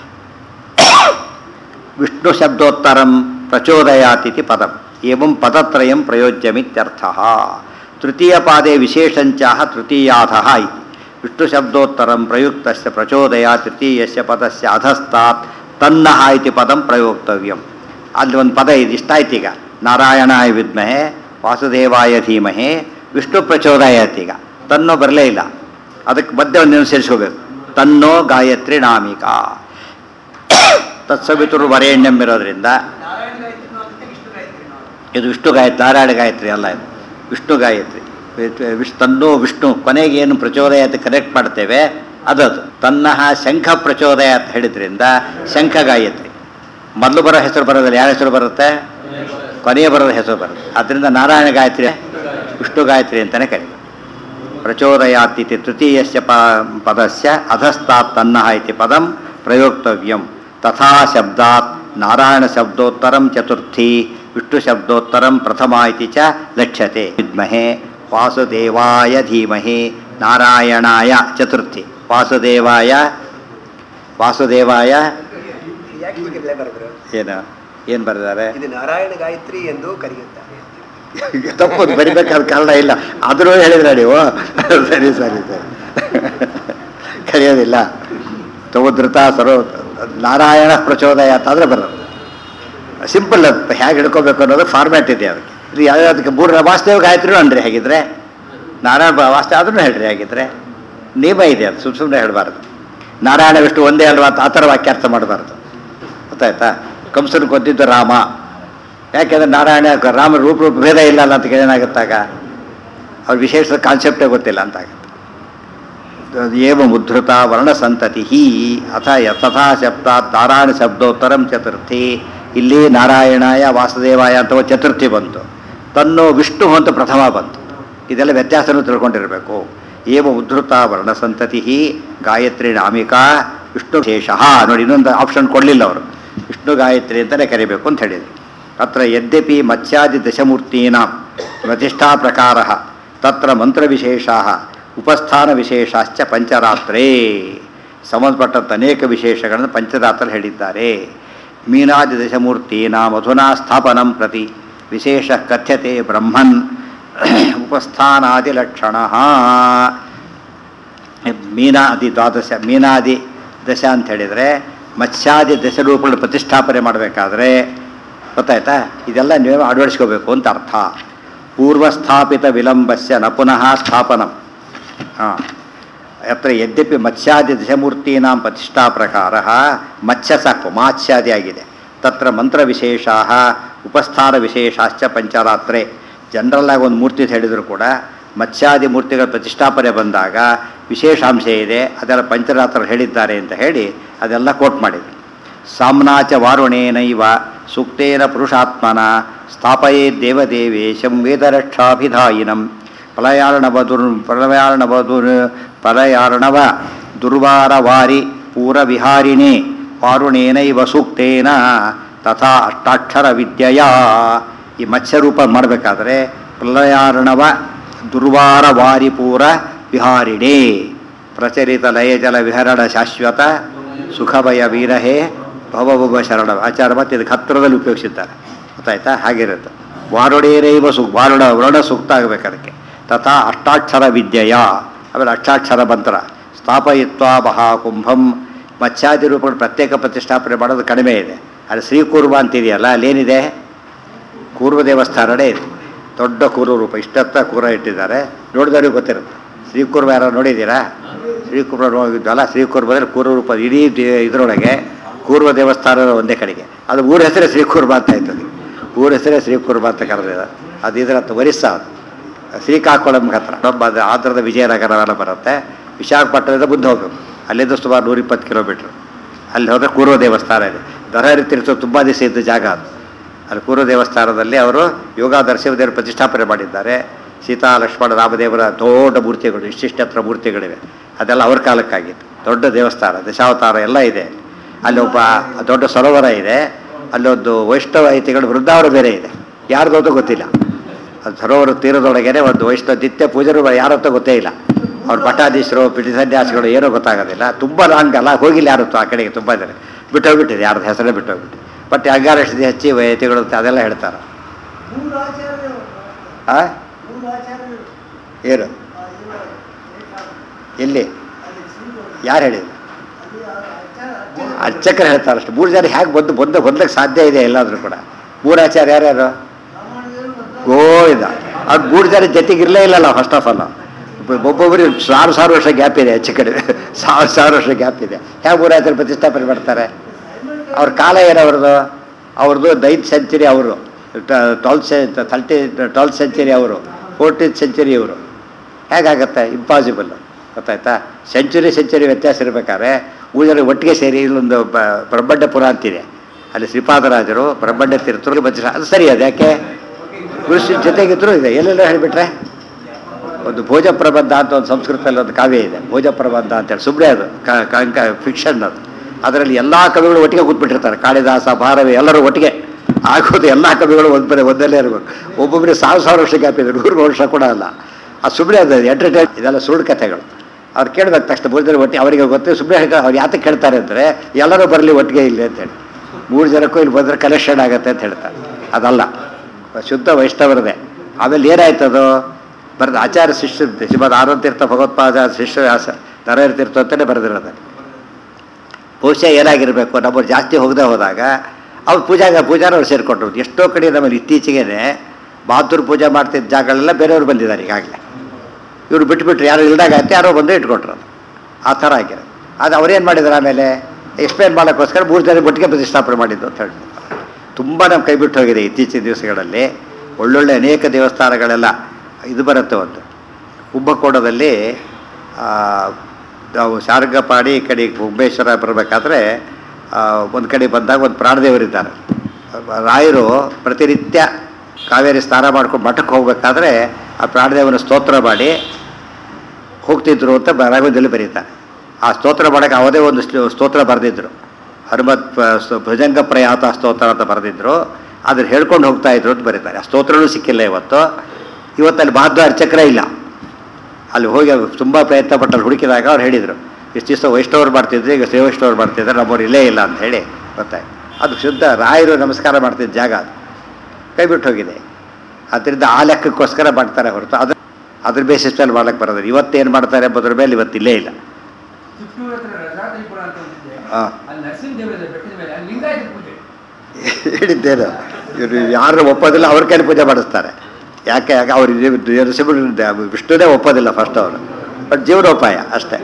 ವಿಷ್ಣು ಶಬ್ದೋತ್ತರಂ ಪ್ರಚೋದಯಾತ್ ಇತಿ ಪದಂ ಏವಂ ಪದತ್ರಯಂ ಪ್ರಯೋಜ್ಯಮಿತ್ಯರ್ಥಃ ತೃತೀಯ ಪಾದೆ ವಿಶೇಷಂಚಾಹ ತೃತೀಯಾಧಃ ಇತಿ ವಿಷ್ಣು ಶಬ್ದೋತ್ತರಂ ಪ್ರಯುಕ್ತಸ್ಯ ಪ್ರಚೋದಯ ತೃತೀಯಸ್ಯ ಪದಸ್ಯ ಅಧಸ್ತಾತ್ ತನ್ನಃ ಇತಿ ಪದಂ ಪ್ರಯೋಕ್ತವ್ಯಂ ಅಲ್ಲಿ ಒಂದು ಪದ ಇದು ಇಷ್ಟ ಆಯ್ತು ಈಗ ನಾರಾಯಣಾಯ ವಿದ್ಮಹೆ ವಾಸುದೇವಾಯ ಧೀಮಹೆ ವಿಷ್ಣು ಪ್ರಚೋದಯಾತ್ ಈಗ ತನ್ನೋ ಬರಲೇ ಇಲ್ಲ ಅದಕ್ಕೆ ಮಧ್ಯೆ ಒಂದು ಸೇರಿಸ್ಕೋಬೇಕು ತನ್ನೋ ಗಾಯತ್ರಿ ನಾಮಿಕಾ ತತ್ಸವಿತುರು ವರೇಣ್ಯಂ ಇರೋದ್ರಿಂದ ಇದು ವಿಷ್ಣು ಗಾಯತ್ರಿ ನಾರಾಯಣ ಗಾಯತ್ರಿ ಅಲ್ಲ ಇದು ವಿಷ್ಣು ಗಾಯತ್ರಿ ವಿ- ವಿಶ್ ತನ್ನೋ ವಿಷ್ಣು ಕೊನೆಗೆ ಏನು ಪ್ರಚೋದಯಾತ್ ಕನೆಕ್ಟ್ ಮಾಡ್ತೇವೆ ಅದದು ತನ್ನಹ ಶಂಖ ಪ್ರಚೋದಯ ಅಂತ ಹೇಳಿದ್ರಿಂದ ಶಂಖ ಗಾಯತ್ರಿ ಮೊದಲು ಬರೋ ಹೆಸರು ಬರೋದಿಲ್ಲ ಯಾರ ಹೆಸರು ಬರುತ್ತೆ ಕೊನೆಯ ಬರೋದ ಹೆಸರು ಬರುತ್ತೆ ಆದ್ದರಿಂದ ನಾರಾಯಣ ಗಾಯತ್ರಿ ವಿಷ್ಣು ಗಾಯತ್ರಿ ಅಂತಲೇ ಕರೀತಾರೆ ಪ್ರಚೋದಯಾತಿಥಿ ತೃತೀಯಸ್ಯ ಪ ಪದಸ್ಯ ಅಧಸ್ತಾತ್ ತನ್ನಃ ಇತಿ ಪದಂ ಪ್ರಯೋಕ್ತವ್ಯಂ ತಥಾ ಶಬ್ದಾತ್ ನಾರಾಯಣ ಶಬ್ದೋತ್ತರಂ ಚತುರ್ಥಿ ವಿಷ್ಣು ಶಬ್ದೋತ್ತರಂ ಪ್ರಥಮ ಇತಿ ಚ ಲಕ್ಷ್ಯತೆ ವಿದ್ಮಹೆ ವಾಸುದೇವಾಯ ಧೀಮಹಿ ನಾರಾಯಣಾಯ ಚತುರ್ಥಿ ವಾಸುದೇವಾಯ ವಾಸುದೇವಾಯ ಯಾಕೆ ಹೀಗೆಲ್ಲ ಬರೆದ್ರು ಏನು ಏನು ಬರೆದಿದ್ದಾರೆ ಇದು ನಾರಾಯಣ ಗಾಯತ್ರಿ ಎಂದು ಕರೆಯುತ್ತಾರೆ ತಪ್ಪು ಬರಿಬೇಕಾದ ಕಾರಣ ಇಲ್ಲ ಆದರೂ ಹೇಳಿದ್ರ ನೀವು ಸರಿ ಸರಿ ಸರಿ ಕರೆಯೋದಿಲ್ಲ ತವದೃತ ಸರ್ವ ನಾರಾಯಣ ಪ್ರಚೋದಯ ಅಂತಾದ್ರೆ ಬರೋದು ಸಿಂಪಲ್ ಅದು ಹೇಗೆ ಹಿಡ್ಕೋಬೇಕು ಅನ್ನೋದು ಫಾರ್ಮ್ಯಾಟ್ ಇದೆ ಅದಕ್ಕೆ ಇದು ಯಾವುದಕ್ಕೆ ಮೂರು ವಾಸ್ತವ ಗಾಯತ್ರಿನೂ ಅನ್ರಿ ಹೇಗಿದ್ರೆ ನಾರಾಯಣ ಬ- ವಾಸ್ತವ ಅದನ್ನು ಹೇಳ್ರಿ ಹೇಗಿದ್ರೆ ನಿಯಮ ಇದೆ ಅದು ಸುಮ್ಮನೆ ಸುಮ್ಮನೆ ಹೇಳಬಾರ್ದು ನಾರಾಯಣ ವಿಷ್ಣು ಒಂದೇ ಅಲ್ವಾ ಅಂತ ಆ ಥರ ವಾಕ್ಯಾರ್ಥ ಮಾಡಬಾರ್ದು ಗೊತ್ತಾಯ್ತಾ ಕಂಸನ ಕೊಂದಿದ್ದು ರಾಮ ಯಾಕೆಂದ್ರೆ ನಾರಾಯಣ ರಾಮ ರೂಪ ರೂಪ ಭೇದ ಇಲ್ಲ ಅಲ್ಲ ಅಂತ ಏನಾಗುತ್ತಾಗ ಅವ್ರ ವಿಶೇಷ ಕಾನ್ಸೆಪ್ಟೇ ಗೊತ್ತಿಲ್ಲ ಅಂತಾಗುತ್ತೆ ಏವ ಮುದ್ರತ ವರ್ಣಸಂತತಿ ಅಥ ಯಥಾ ಶಬ್ದಾತ್ ನಾರಾಯಣ ಶಬ್ದೋತ್ತರಂ ಚತುರ್ಥಿ ಇಲ್ಲಿ ನಾರಾಯಣಾಯ ವಾಸುದೇವಾಯ ಅಂತ ಒಂದು ಚತುರ್ಥಿ ಬಂತು ತನ್ನೋ ವಿಷ್ಣು ಅಂತ ಪ್ರಥಮ ಬಂತು ಇದೆಲ್ಲ ವ್ಯತ್ಯಾಸನೂ ತಿಳ್ಕೊಂಡಿರಬೇಕು ಏವ ಉದ್ಧೃತ ವರ್ಣಸಂತತಿ ಗಾಯತ್ರಿ ನಾಮಿಕಾ ವಿಷ್ಣು ಶೇಷ ನೋಡಿ ಇನ್ನೊಂದು ಆಪ್ಷನ್ ಕೊಡಲಿಲ್ಲ ಅವರು ವಿಷ್ಣು ಗಾಯತ್ರಿ ಅಂತಲೇ ಕರಿಬೇಕು ಅಂತ ಹೇಳಿದರು ಅತ್ರ ಯದ್ಯಪಿ ಮತ್ಸ್ಯಾದಿ ದಶಮೂರ್ತೀನಾಂ ಪ್ರತಿಷ್ಠಾ ಪ್ರಕಾರ ತತ್ರ ಮಂತ್ರವಿಶೇಷಾ ಉಪಸ್ಥಾನ ವಿಶೇಷಾಶ್ಚ ಪಂಚರಾತ್ರೇ ಸಂಬಂಧಪಟ್ಟಂಥ ಅನೇಕ ವಿಶೇಷಗಳನ್ನು ಪಂಚರಾತ್ರ ಹೇಳಿದ್ದಾರೆ ಮೀನಾದಿ ದಶಮೂರ್ತೀನ ಮಧುನಾ ಸ್ಥಾಪನಂ ಪ್ರತಿ ವಿಶೇಷ ಕಥ್ಯತೆ ಬ್ರಹ್ಮನ್ ಉಪಸ್ಥಾನಾದಿ ಲಕ್ಷಣ ಮೀನಾದಿ ದ್ವಾದಶ ಮೀನಾದಿ ದಶ ಅಂತ ಹೇಳಿದರೆ ಮತ್ಸ್ಯಾದಿ ದಶರೂಪಗಳು ಪ್ರತಿಷ್ಠಾಪನೆ ಮಾಡಬೇಕಾದ್ರೆ ಗೊತ್ತಾಯ್ತಾ ಇದೆಲ್ಲ ನೀವು ಅಳವಡಿಸ್ಕೋಬೇಕು ಅಂತ ಅರ್ಥ ಪೂರ್ವಸ್ಥಾಪಿತ ವಿಳಂಬಸ್ಯ ನ ಪುನಃ ಸ್ಥಾಪನಂ ಹಾಂ ಅತ್ರ ಯದ್ಯಪಿ ಮತ್ಸ್ಯಾದಿ ದಶಮೂರ್ತೀನಾಂ ಪ್ರತಿಷ್ಠಾ ಪ್ರಕಾರ ಮತ್ಸ್ಯ ಸಾಕು ಮಾತ್ಸ್ಯಾದಿ ಆಗಿದೆ ತತ್ರ ಮಂತ್ರವಿಶೇಷಾ ಉಪಸ್ಥಾನ ವಿಶೇಷಾಶ್ಚ ಪಂಚರಾತ್ರೆ ಜನರಲ್ ಆಗಿ ಒಂದು ಮೂರ್ತಿ ಅಂತ ಹೇಳಿದ್ರು ಕೂಡ ಮತ್ಸ್ಯಾದಿ ಮೂರ್ತಿಗಳ ಪ್ರತಿಷ್ಠಾಪನೆ ಬಂದಾಗ ವಿಶೇಷಾಂಶ ಇದೆ ಅದೆಲ್ಲ ಪಂಚರಾತ್ರ ಹೇಳಿದ್ದಾರೆ ಅಂತ ಹೇಳಿ ಅದೆಲ್ಲ ಕೋಟ್ ಮಾಡಿದ್ರು ಸಾಮ್ನಾಚ ವಾರುಣೇನೈವ ಸೂಕ್ತೇನ ಪುರುಷಾತ್ಮನ ಸ್ಥಾಪಯೇ ದೇವದೇವೇಶಂ ವೇದರಕ್ಷಾಭಿಧಾಯಿನಂ ಪ್ರಳಯಾರ್ಣವದುರ್ ಪ್ರಳಯಾರ್ಣವದುರ್ ಪ್ರಳಯಾರ್ಣವ ದುರ್ವಾರವಾರಿ ಪೂರವಿಹಾರಿಣಿ ವಾರುಣೇನೈವ ಸೂಕ್ತೇನ ತಥಾ ಅಷ್ಟಾಕ್ಷರ ವಿದ್ಯೆಯ ಈ ಮತ್ಸ್ಯರೂಪ ಮಾಡಬೇಕಾದ್ರೆ ಪ್ರಳಯಾರ್ಣವ ದುರ್ವಾರ ವಾರಿಪೂರ ವಿಹಾರಿಣಿ ಪ್ರಚಲಿತ ಲಯಜಲ ವಿಹರಣ ಶಾಶ್ವತ ಸುಖಭಯ ವೀರಹೇ ಭವಭವ ಶರಣ ಆಚಾರ ಮತ್ತೆ ಇದಕ್ಕೆ ಹತ್ತಿರದಲ್ಲಿ ಉಪಯೋಗಿಸಿದ್ದಾರೆ ಗೊತ್ತಾಯ್ತಾ ಹಾಗಿರುತ್ತೆ ವಾರುಡೇರೈವ ಸು ವಾರುಣ ವರ್ಣ ಸೂಕ್ತ ಆಗಬೇಕು ಅದಕ್ಕೆ ತಥಾ ಅಷ್ಟಾಕ್ಷರ ವಿದ್ಯೆಯ ಆಮೇಲೆ ಅಷ್ಟಾಕ್ಷರ ಮಂತ್ರ ಸ್ಥಾಪಯಿತ್ವ ಮಹಾಕುಂಭಂ ಮತ್ಸ್ಯಾದಿ ರೂಪಗಳು ಪ್ರತ್ಯೇಕ ಪ್ರತಿಷ್ಠಾಪನೆ ಮಾಡೋದು ಕಡಿಮೆ ಇದೆ ಅದು ಶ್ರೀಕೂರ್ಮ ಅಂತಿದೆಯಲ್ಲ ಅಲ್ಲೇನಿದೆ ಕೂರ್ವ ದೇವಸ್ಥಾನನೇ ಇದೆ ದೊಡ್ಡ ಕೂರ್ವ ರೂಪ ಇಷ್ಟತ್ತ ಕೂರ ಇಟ್ಟಿದ್ದಾರೆ ನೋಡಿದವ್ರಿಗೆ ಗೊತ್ತಿರುತ್ತೆ ಶ್ರೀಕೂರ್ಮ ಯಾರು ನೋಡಿದ್ದೀರಾ ಶ್ರೀಕೂರ್ಮ ನೋಡಿದ್ವಲ್ಲ ಶ್ರೀಕೂರ್ಮದಲ್ಲಿ ಕೂರ್ವ ರೂಪ ಇಡೀ ದೇ- ಇದರೊಳಗೆ ಕೂರ್ವ ದೇವಸ್ಥಾನದ ಒಂದೇ ಕಡೆಗೆ ಅದು ಊರ ಹೆಸರೇ ಶ್ರೀಕೂರ್ಮ ಅಂತ ಆಯ್ತದೆ ಊರ ಹೆಸರೇ ಶ್ರೀಕೂರ್ಮ ಅಂತ ಕರೆದಿದೆ ಅದು ಇದರತ್ತ ಒರಿಸ್ಸಾ ಅದು ಶ್ರೀಕಾಕುಳಂ ಹತ್ರ ನಮ್ಮ ಅದು ಆಂಧ್ರದ ವಿಜಯನಗರವೆಲ್ಲ ಬರುತ್ತೆ ವಿಶಾಖಪಟ್ಟಣದಿಂದ ಮುಂದೆ ಹೋಗಬೇಕು ಅಲ್ಲಿಂದ ಸುಮಾರು ನೂರಿಪ್ಪತ್ತು ಕಿಲೋಮೀಟ್ರ್ ಅಲ್ಲಿ ಹೋದರೆ ಕೂರ್ವ ದೇವಸ್ಥಾನ ಇದೆ ದರಹರಿ ತೀರ್ಥ ತುಂಬ ದಿವಸ ಇದ್ದ ಜಾಗ ಅದು ಅಲ್ಲಿ ಕೂರ್ವ ದೇವಸ್ಥಾನದಲ್ಲಿ ಅವರು ಯೋಗಾದರ್ಶಿ ದೇವರು ಪ್ರತಿಷ್ಠಾಪನೆ ಮಾಡಿದ್ದಾರೆ ಸೀತಾ ಲಕ್ಷ್ಮಣ ರಾಮದೇವರ ದೊಡ್ಡ ಮೂರ್ತಿಗಳು ಇಷ್ಟಿಷ್ಟತ್ರ ಮೂರ್ತಿಗಳಿವೆ ಅದೆಲ್ಲ ಅವ್ರ ಕಾಲಕ್ಕಾಗಿತ್ತು ದೊಡ್ಡ ದೇವಸ್ಥಾನ ದಶಾವತಾರ ಎಲ್ಲ ಇದೆ ಅಲ್ಲಿ ಒಬ್ಬ ದೊಡ್ಡ ಸರೋವರ ಇದೆ ಅಲ್ಲೊಂದು ವೈಷ್ಣವ ಐತಿಗಳು ವೃದ್ಧಾವರ ಬೇರೆ ಇದೆ ಯಾರ್ದು ಗೊತ್ತಿಲ್ಲ ಅದು ಸರೋವರ ತೀರದೊಳಗೇನೆ ಒಂದು ವೈಷ್ಣವ ನಿತ್ಯ ಪೂಜರು ಯಾರತ್ತೋ ಗೊತ್ತೇ ಇಲ್ಲ ಅವ್ರ ಮಠಾಧೀಶರು ಪಿಟಿ ಸನ್ಯಾಸಿಗಳು ಏನೋ ಗೊತ್ತಾಗೋದಿಲ್ಲ ತುಂಬ ಲಾಂಗ್ ಅಲ್ಲ ಹೋಗಿಲ್ಲ ಯಾರತ್ತು ಆ ಕಡೆಗೆ ತುಂಬ ಜನ ಬಿಟ್ಟೋಗ್ಬಿಟ್ಟಿದೆ ಯಾರ್ದು ಹೆಸರೇ ಬಿಟ್ಟೋಗ್ಬಿಟ್ಟು ಬಟ್ ಅಂಗಾರಷ್ಟಿದೆ ಹೆಚ್ಚಿ ವೈತಿಗಳು ಅಂತ ಅದೆಲ್ಲ ಹೇಳ್ತಾರೆ ಆ ಏನು ಎಲ್ಲಿ ಯಾರು ಹೇಳಿದ್ರು ಅರ್ಚಕರು ಹೇಳ್ತಾರೆ ಅಷ್ಟು ಮೂರು ಜನ ಹೇಗೆ ಬಂದು ಬಂದು ಬಂದಕ್ಕೆ ಸಾಧ್ಯ ಇದೆ ಎಲ್ಲಾದರೂ ಕೂಡ ಮೂರಾಚಾರ್ಯ ಯಾರ್ಯಾರು ಗೋವಿಂದ ಅವ್ರು ಮೂರು ಜನ ಜೊತೆಗಿರಲೇ ಇಲ್ಲಲ್ಲ ಫಸ್ಟ್ ಆಫ್ ಆಲ್ ಒಬ್ಬೊಬ್ಬರಿಗೆ ಸಾವಿರ ಸಾವಿರ ವರ್ಷ ಗ್ಯಾಪ್ ಇದೆ ಹೆಚ್ಚು ಕಡೆ ಸಾವಿರ ಸಾವಿರ ವರ್ಷ ಗ್ಯಾಪ್ ಇದೆ ಹೇಗೆ ಮೂರಾಚಾರ್ಯ ಪ್ರತಿಷ್ಠಾಪನೆ ಮಾಡ್ತಾರೆ ಅವ್ರ ಕಾಲ ಏನು ಅವ್ರದ್ದು ಅವ್ರದ್ದು ನೈನ್ತ್ ಸೆಂಚುರಿ ಅವರು ಟ್ವೆಲ್ತ್ ಸೆ ಥರ್ಟಿ ಟ್ವೆಲ್ತ್ ಸೆಂಚುರಿ ಅವರು ಫೋರ್ಟೀನ್ತ್ ಸೆಂಚುರಿ ಇವರು ಹೇಗಾಗತ್ತೆ ಇಂಪಾಸಿಬಲ್ ಗೊತ್ತಾಯ್ತಾ ಸೆಂಚುರಿ ಸೆಂಚುರಿ ವ್ಯತ್ಯಾಸ ಇರಬೇಕಾದ್ರೆ ಮೂರು ಜನ ಒಟ್ಟಿಗೆ ಸೇರಿ ಇಲ್ಲೊಂದು ಬ- ಬ್ರಹ್ಮಂಡಪುರ ಅಂತಿದೆ ಅಲ್ಲಿ ಶ್ರೀಪಾದರಾಜರು ಬ್ರಹ್ಮಂಡ ತೀರ್ಥರು ಬಜ್ರ ಅದು ಸರಿ ಅದು ಯಾಕೆ ಗುರುಶಿ ಜೊತೆಗಿದ್ರು ಇದೆ ಎಲ್ಲೆಲ್ಲ ಹೇಳಿಬಿಟ್ರೆ ಒಂದು ಭೋಜ ಪ್ರಬಂಧ ಅಂತ ಒಂದು ಸಂಸ್ಕೃತದಲ್ಲಿ ಒಂದು ಕಾವ್ಯ ಇದೆ ಭೋಜ ಪ್ರಬಂಧ ಅಂತೇಳಿ ಸುಮ್ಮನೆ ಅದು ಕಂಕ ಫಿಕ್ಷನ್ ಅದು ಅದರಲ್ಲಿ ಎಲ್ಲ ಕವಿಗಳು ಒಟ್ಟಿಗೆ ಕೂತ್ಬಿಟ್ಟಿರ್ತಾರೆ ಕಾಳಿದಾಸ ಭಾರವಿ ಎಲ್ಲರೂ ಒಟ್ಟಿಗೆ ಆಗೋದು ಎಲ್ಲ ಕವಿಗಳು ಒಂದು ಬರೀ ಒಂದಲ್ಲೇ ಇರಬೇಕು ಒಬ್ಬೊಬ್ಬರಿಗೆ ಸಾವಿರ ಸಾವಿರ ವರ್ಷ ಗ್ಯಾಪ್ ಇದೆ ನೂರು ವರ್ಷ ಕೂಡ ಅಲ್ಲ ಅದು ಸುಮ್ಮನೆ ಅದು ಎಂಟರ್ಟೈನ್ ಇದೆಲ್ಲ ಸುಳ್ಳು ಕಥೆಗಳು ಅವ್ರು ಕೇಳ್ಬೇಕು ತಕ್ಷಣ ಮೂರು ಜನ ಒಟ್ಟಿಗೆ ಅವರಿಗೆ ಗೊತ್ತು ಸುಮ್ಮನೆ ಹೇಳ್ತಾರೆ ಅವ್ರು ಯಾತಕ್ಕೆ ಹೇಳ್ತಾರೆ ಅಂದರೆ ಎಲ್ಲರೂ ಬರಲಿ ಒಟ್ಟಿಗೆ ಇಲ್ಲಿ ಅಂತೇಳಿ ಮೂರು ಜನಕ್ಕೂ ಇಲ್ಲಿ ಬಂದರೆ ಕಲೆಕ್ಷನ್ ಆಗುತ್ತೆ ಅಂತ ಹೇಳ್ತಾರೆ ಅದಲ್ಲ ಶುದ್ಧ ವೈಷ್ಣವರದೇ ಆಮೇಲೆ ಏನಾಯ್ತು ಅದು ಬರೆದ ಆಚಾರ್ಯ ಶಿಷ್ಯ ಶ್ರೀಮದ್ ಆನಂದ ತೀರ್ಥ ಭಗವತ್ಪಾದ ಶಿಷ್ಯ ವ್ಯಾಸ ನರಹರಿ ತೀರ್ಥ ಅಂತಲೇ ಬರೆದಿರೋದು ಬಹುಶಃ ಏನಾಗಿರಬೇಕು ನಮ್ಮವ್ರು ಜಾಸ್ತಿ ಹೋಗದೆ ಹೋದಾಗ ಅವ್ರು ಪೂಜಾಗ ಪೂಜಾರವ್ರು ಸೇರಿಕೊಂಡ್ರು ಎಷ್ಟೋ ಕಡೆ ನಮ್ಮಲ್ಲಿ ಇತ್ತೀಚೆಗೆ ಬಹಾದೂರ್ ಪೂಜೆ ಮಾಡ್ತಿದ್ದ ಜಾಗಗಳೆಲ್ಲ ಬೇರೆಯವ್ರು ಬಂದಿದ್ದಾರೆ ಈಗಾಗಲೇ ಇವ್ರು ಬಿಟ್ಬಿಟ್ರು ಯಾರು ಇಲ್ದಾಗ ಆಯ್ತು ಯಾರೋ ಬಂದು ಇಟ್ಕೊಟ್ರು ಅದು ಆ ಥರ ಆಗಿರೋದು ಅದು ಅವ್ರೇನು ಮಾಡಿದ್ರು ಆಮೇಲೆ ಎಕ್ಸ್ಪ್ಲೇನ್ ಮಾಡೋಕ್ಕೋಸ್ಕರ ಮೂರು ಜನ ಒಟ್ಟಿಗೆ ಪ್ರತಿಷ್ಠಾಪನೆ ಮಾಡಿದ್ದು ಅಂತ ಹೇಳ್ಬಿಟ್ಟು ತುಂಬ ನಮ್ಮ ಕೈ ಬಿಟ್ಟು ಹೋಗಿದೆ ಇತ್ತೀಚಿನ ದಿವಸಗಳಲ್ಲಿ ಒಳ್ಳೊಳ್ಳೆ ಅನೇಕ ದೇವಸ್ಥಾನಗಳೆಲ್ಲ ಇದು ಬರುತ್ತೆ ಒಂದು ಕುಂಭಕೋಣದಲ್ಲಿ ಆ, ನಾವು ಶಾರ್ಗಪಾಡಿ ಈ ಕಡೆ ಕುಂಬೇಶ್ವರ ಬರಬೇಕಾದ್ರೆ ಒಂದು ಕಡೆ ಬಂದಾಗ ಒಂದು ಪ್ರಾಣದೇವರಿದ್ದಾರೆ ರಾಯರು ಪ್ರತಿನಿತ್ಯ ಕಾವೇರಿ ಸ್ನಾನ ಮಾಡ್ಕೊಂಡು ಮಠಕ್ಕೆ ಹೋಗ್ಬೇಕಾದ್ರೆ ಆ ಪ್ರಾಣದೇವನ ಸ್ತೋತ್ರ ಮಾಡಿ ಹೋಗ್ತಿದ್ರು ಅಂತ ರಾಘವದಲ್ಲಿ ಬರೀತಾರೆ ಆ ಸ್ತೋತ್ರ ಮಾಡೋಕ್ಕೆ ಅವದೇ ಒಂದು ಶ್ಲೋ- ಸ್ತೋತ್ರ ಬರೆದಿದ್ರು ಹನುಮತ್ ಪ- ಸ- ಭುಜಂಗ ಪ್ರಯಾತ ಸ್ತೋತ್ರ ಅಂತ ಬರೆದಿದ್ರು ಅದ್ರ ಹೇಳ್ಕೊಂಡು ಹೋಗ್ತಾ ಇದ್ರು ಅಂತ ಬರೀತಾರೆ ಆ ಸ್ತೋತ್ರನೂ ಸಿಕ್ಕಿಲ್ಲ ಇವತ್ತು ಇವತ್ತಲ್ಲಿ ಬಹದ್ದೂ ಅರ್ಚಕರೇ ಇಲ್ಲ ಅಲ್ಲಿ ಹೋಗಿ ತುಂಬ ಪ್ರಯತ್ನ ಪಟ್ಟು ಅಲ್ಲಿ ಹುಡುಕಿದಾಗ ಅವ್ರು ಹೇಳಿದರು ಇಷ್ಟು ದಿವಸ ವೈಷ್ಣವರು ಮಾಡ್ತಿದ್ರು ಈಗ ಶ್ರೀ ವೈಷ್ಣವರು ಮಾಡ್ತಿದ್ದಾರೆ ನಮ್ಮವ್ರು ಇಲ್ಲೇ ಇಲ್ಲ ಅಂತ ಹೇಳಿ ಗೊತ್ತಾಯ್ತು ಅದು ಶುದ್ಧ ರಾಯರು ನಮಸ್ಕಾರ ಮಾಡ್ತಿದ್ದ ಜಾಗ ಅದು ಕೈ ಬಿಟ್ಟು ಹೋಗಿದೆ ಅದರಿಂದ ಆ ಲೆಕ್ಕಕ್ಕೋಸ್ಕರ ಮಾಡ್ತಾರೆ ಹೊರತು ಅದ್ರ ಅದ್ರ ಬೇಸಿಸ್ ಮೇಲೆ ಮಾಡ್ಲಿಕ್ಕೆ ಬರೋದಿಲ್ಲ ಇವತ್ತೇನು ಮಾಡ್ತಾರೆ ಎಂಬುದ್ರ ಮೇಲೆ ಇವತ್ತು ಇಲ್ಲೇ ಇಲ್ಲ ಚಿಕ್ಕೂರ ಹತ್ರ ರಜಾದ್ರಿಪುರ ಅಂತ ಒಂದಿದೆ ಆ. ಅಲ್ಲಿ ನರಸಿಂಹ ದೇವರ ಬೆಟ್ಟದ ಮೇಲೆ ಅಲ್ಲಿ ಲಿಂಗಾಯತ ಪೂಜೆ ಹೇಳಿದ್ದೇನು ಇವರು ಯಾರು ಒಪ್ಪೋದಿಲ್ಲ ಅವ್ರ ಕೈಲಿ ಪೂಜೆ ಮಾಡಿಸ್ತಾರೆ ಯಾಕೆ ಯಾಕೆ ಅವ್ರು ನರಸಿಂಹ ವಿಷ್ಣುನೇ ಒಪ್ಪೋದಿಲ್ಲ ಫಸ್ಟ್ ಅವರು ಬಟ್ ಜೀವನೋಪಾಯ ಅಷ್ಟೇ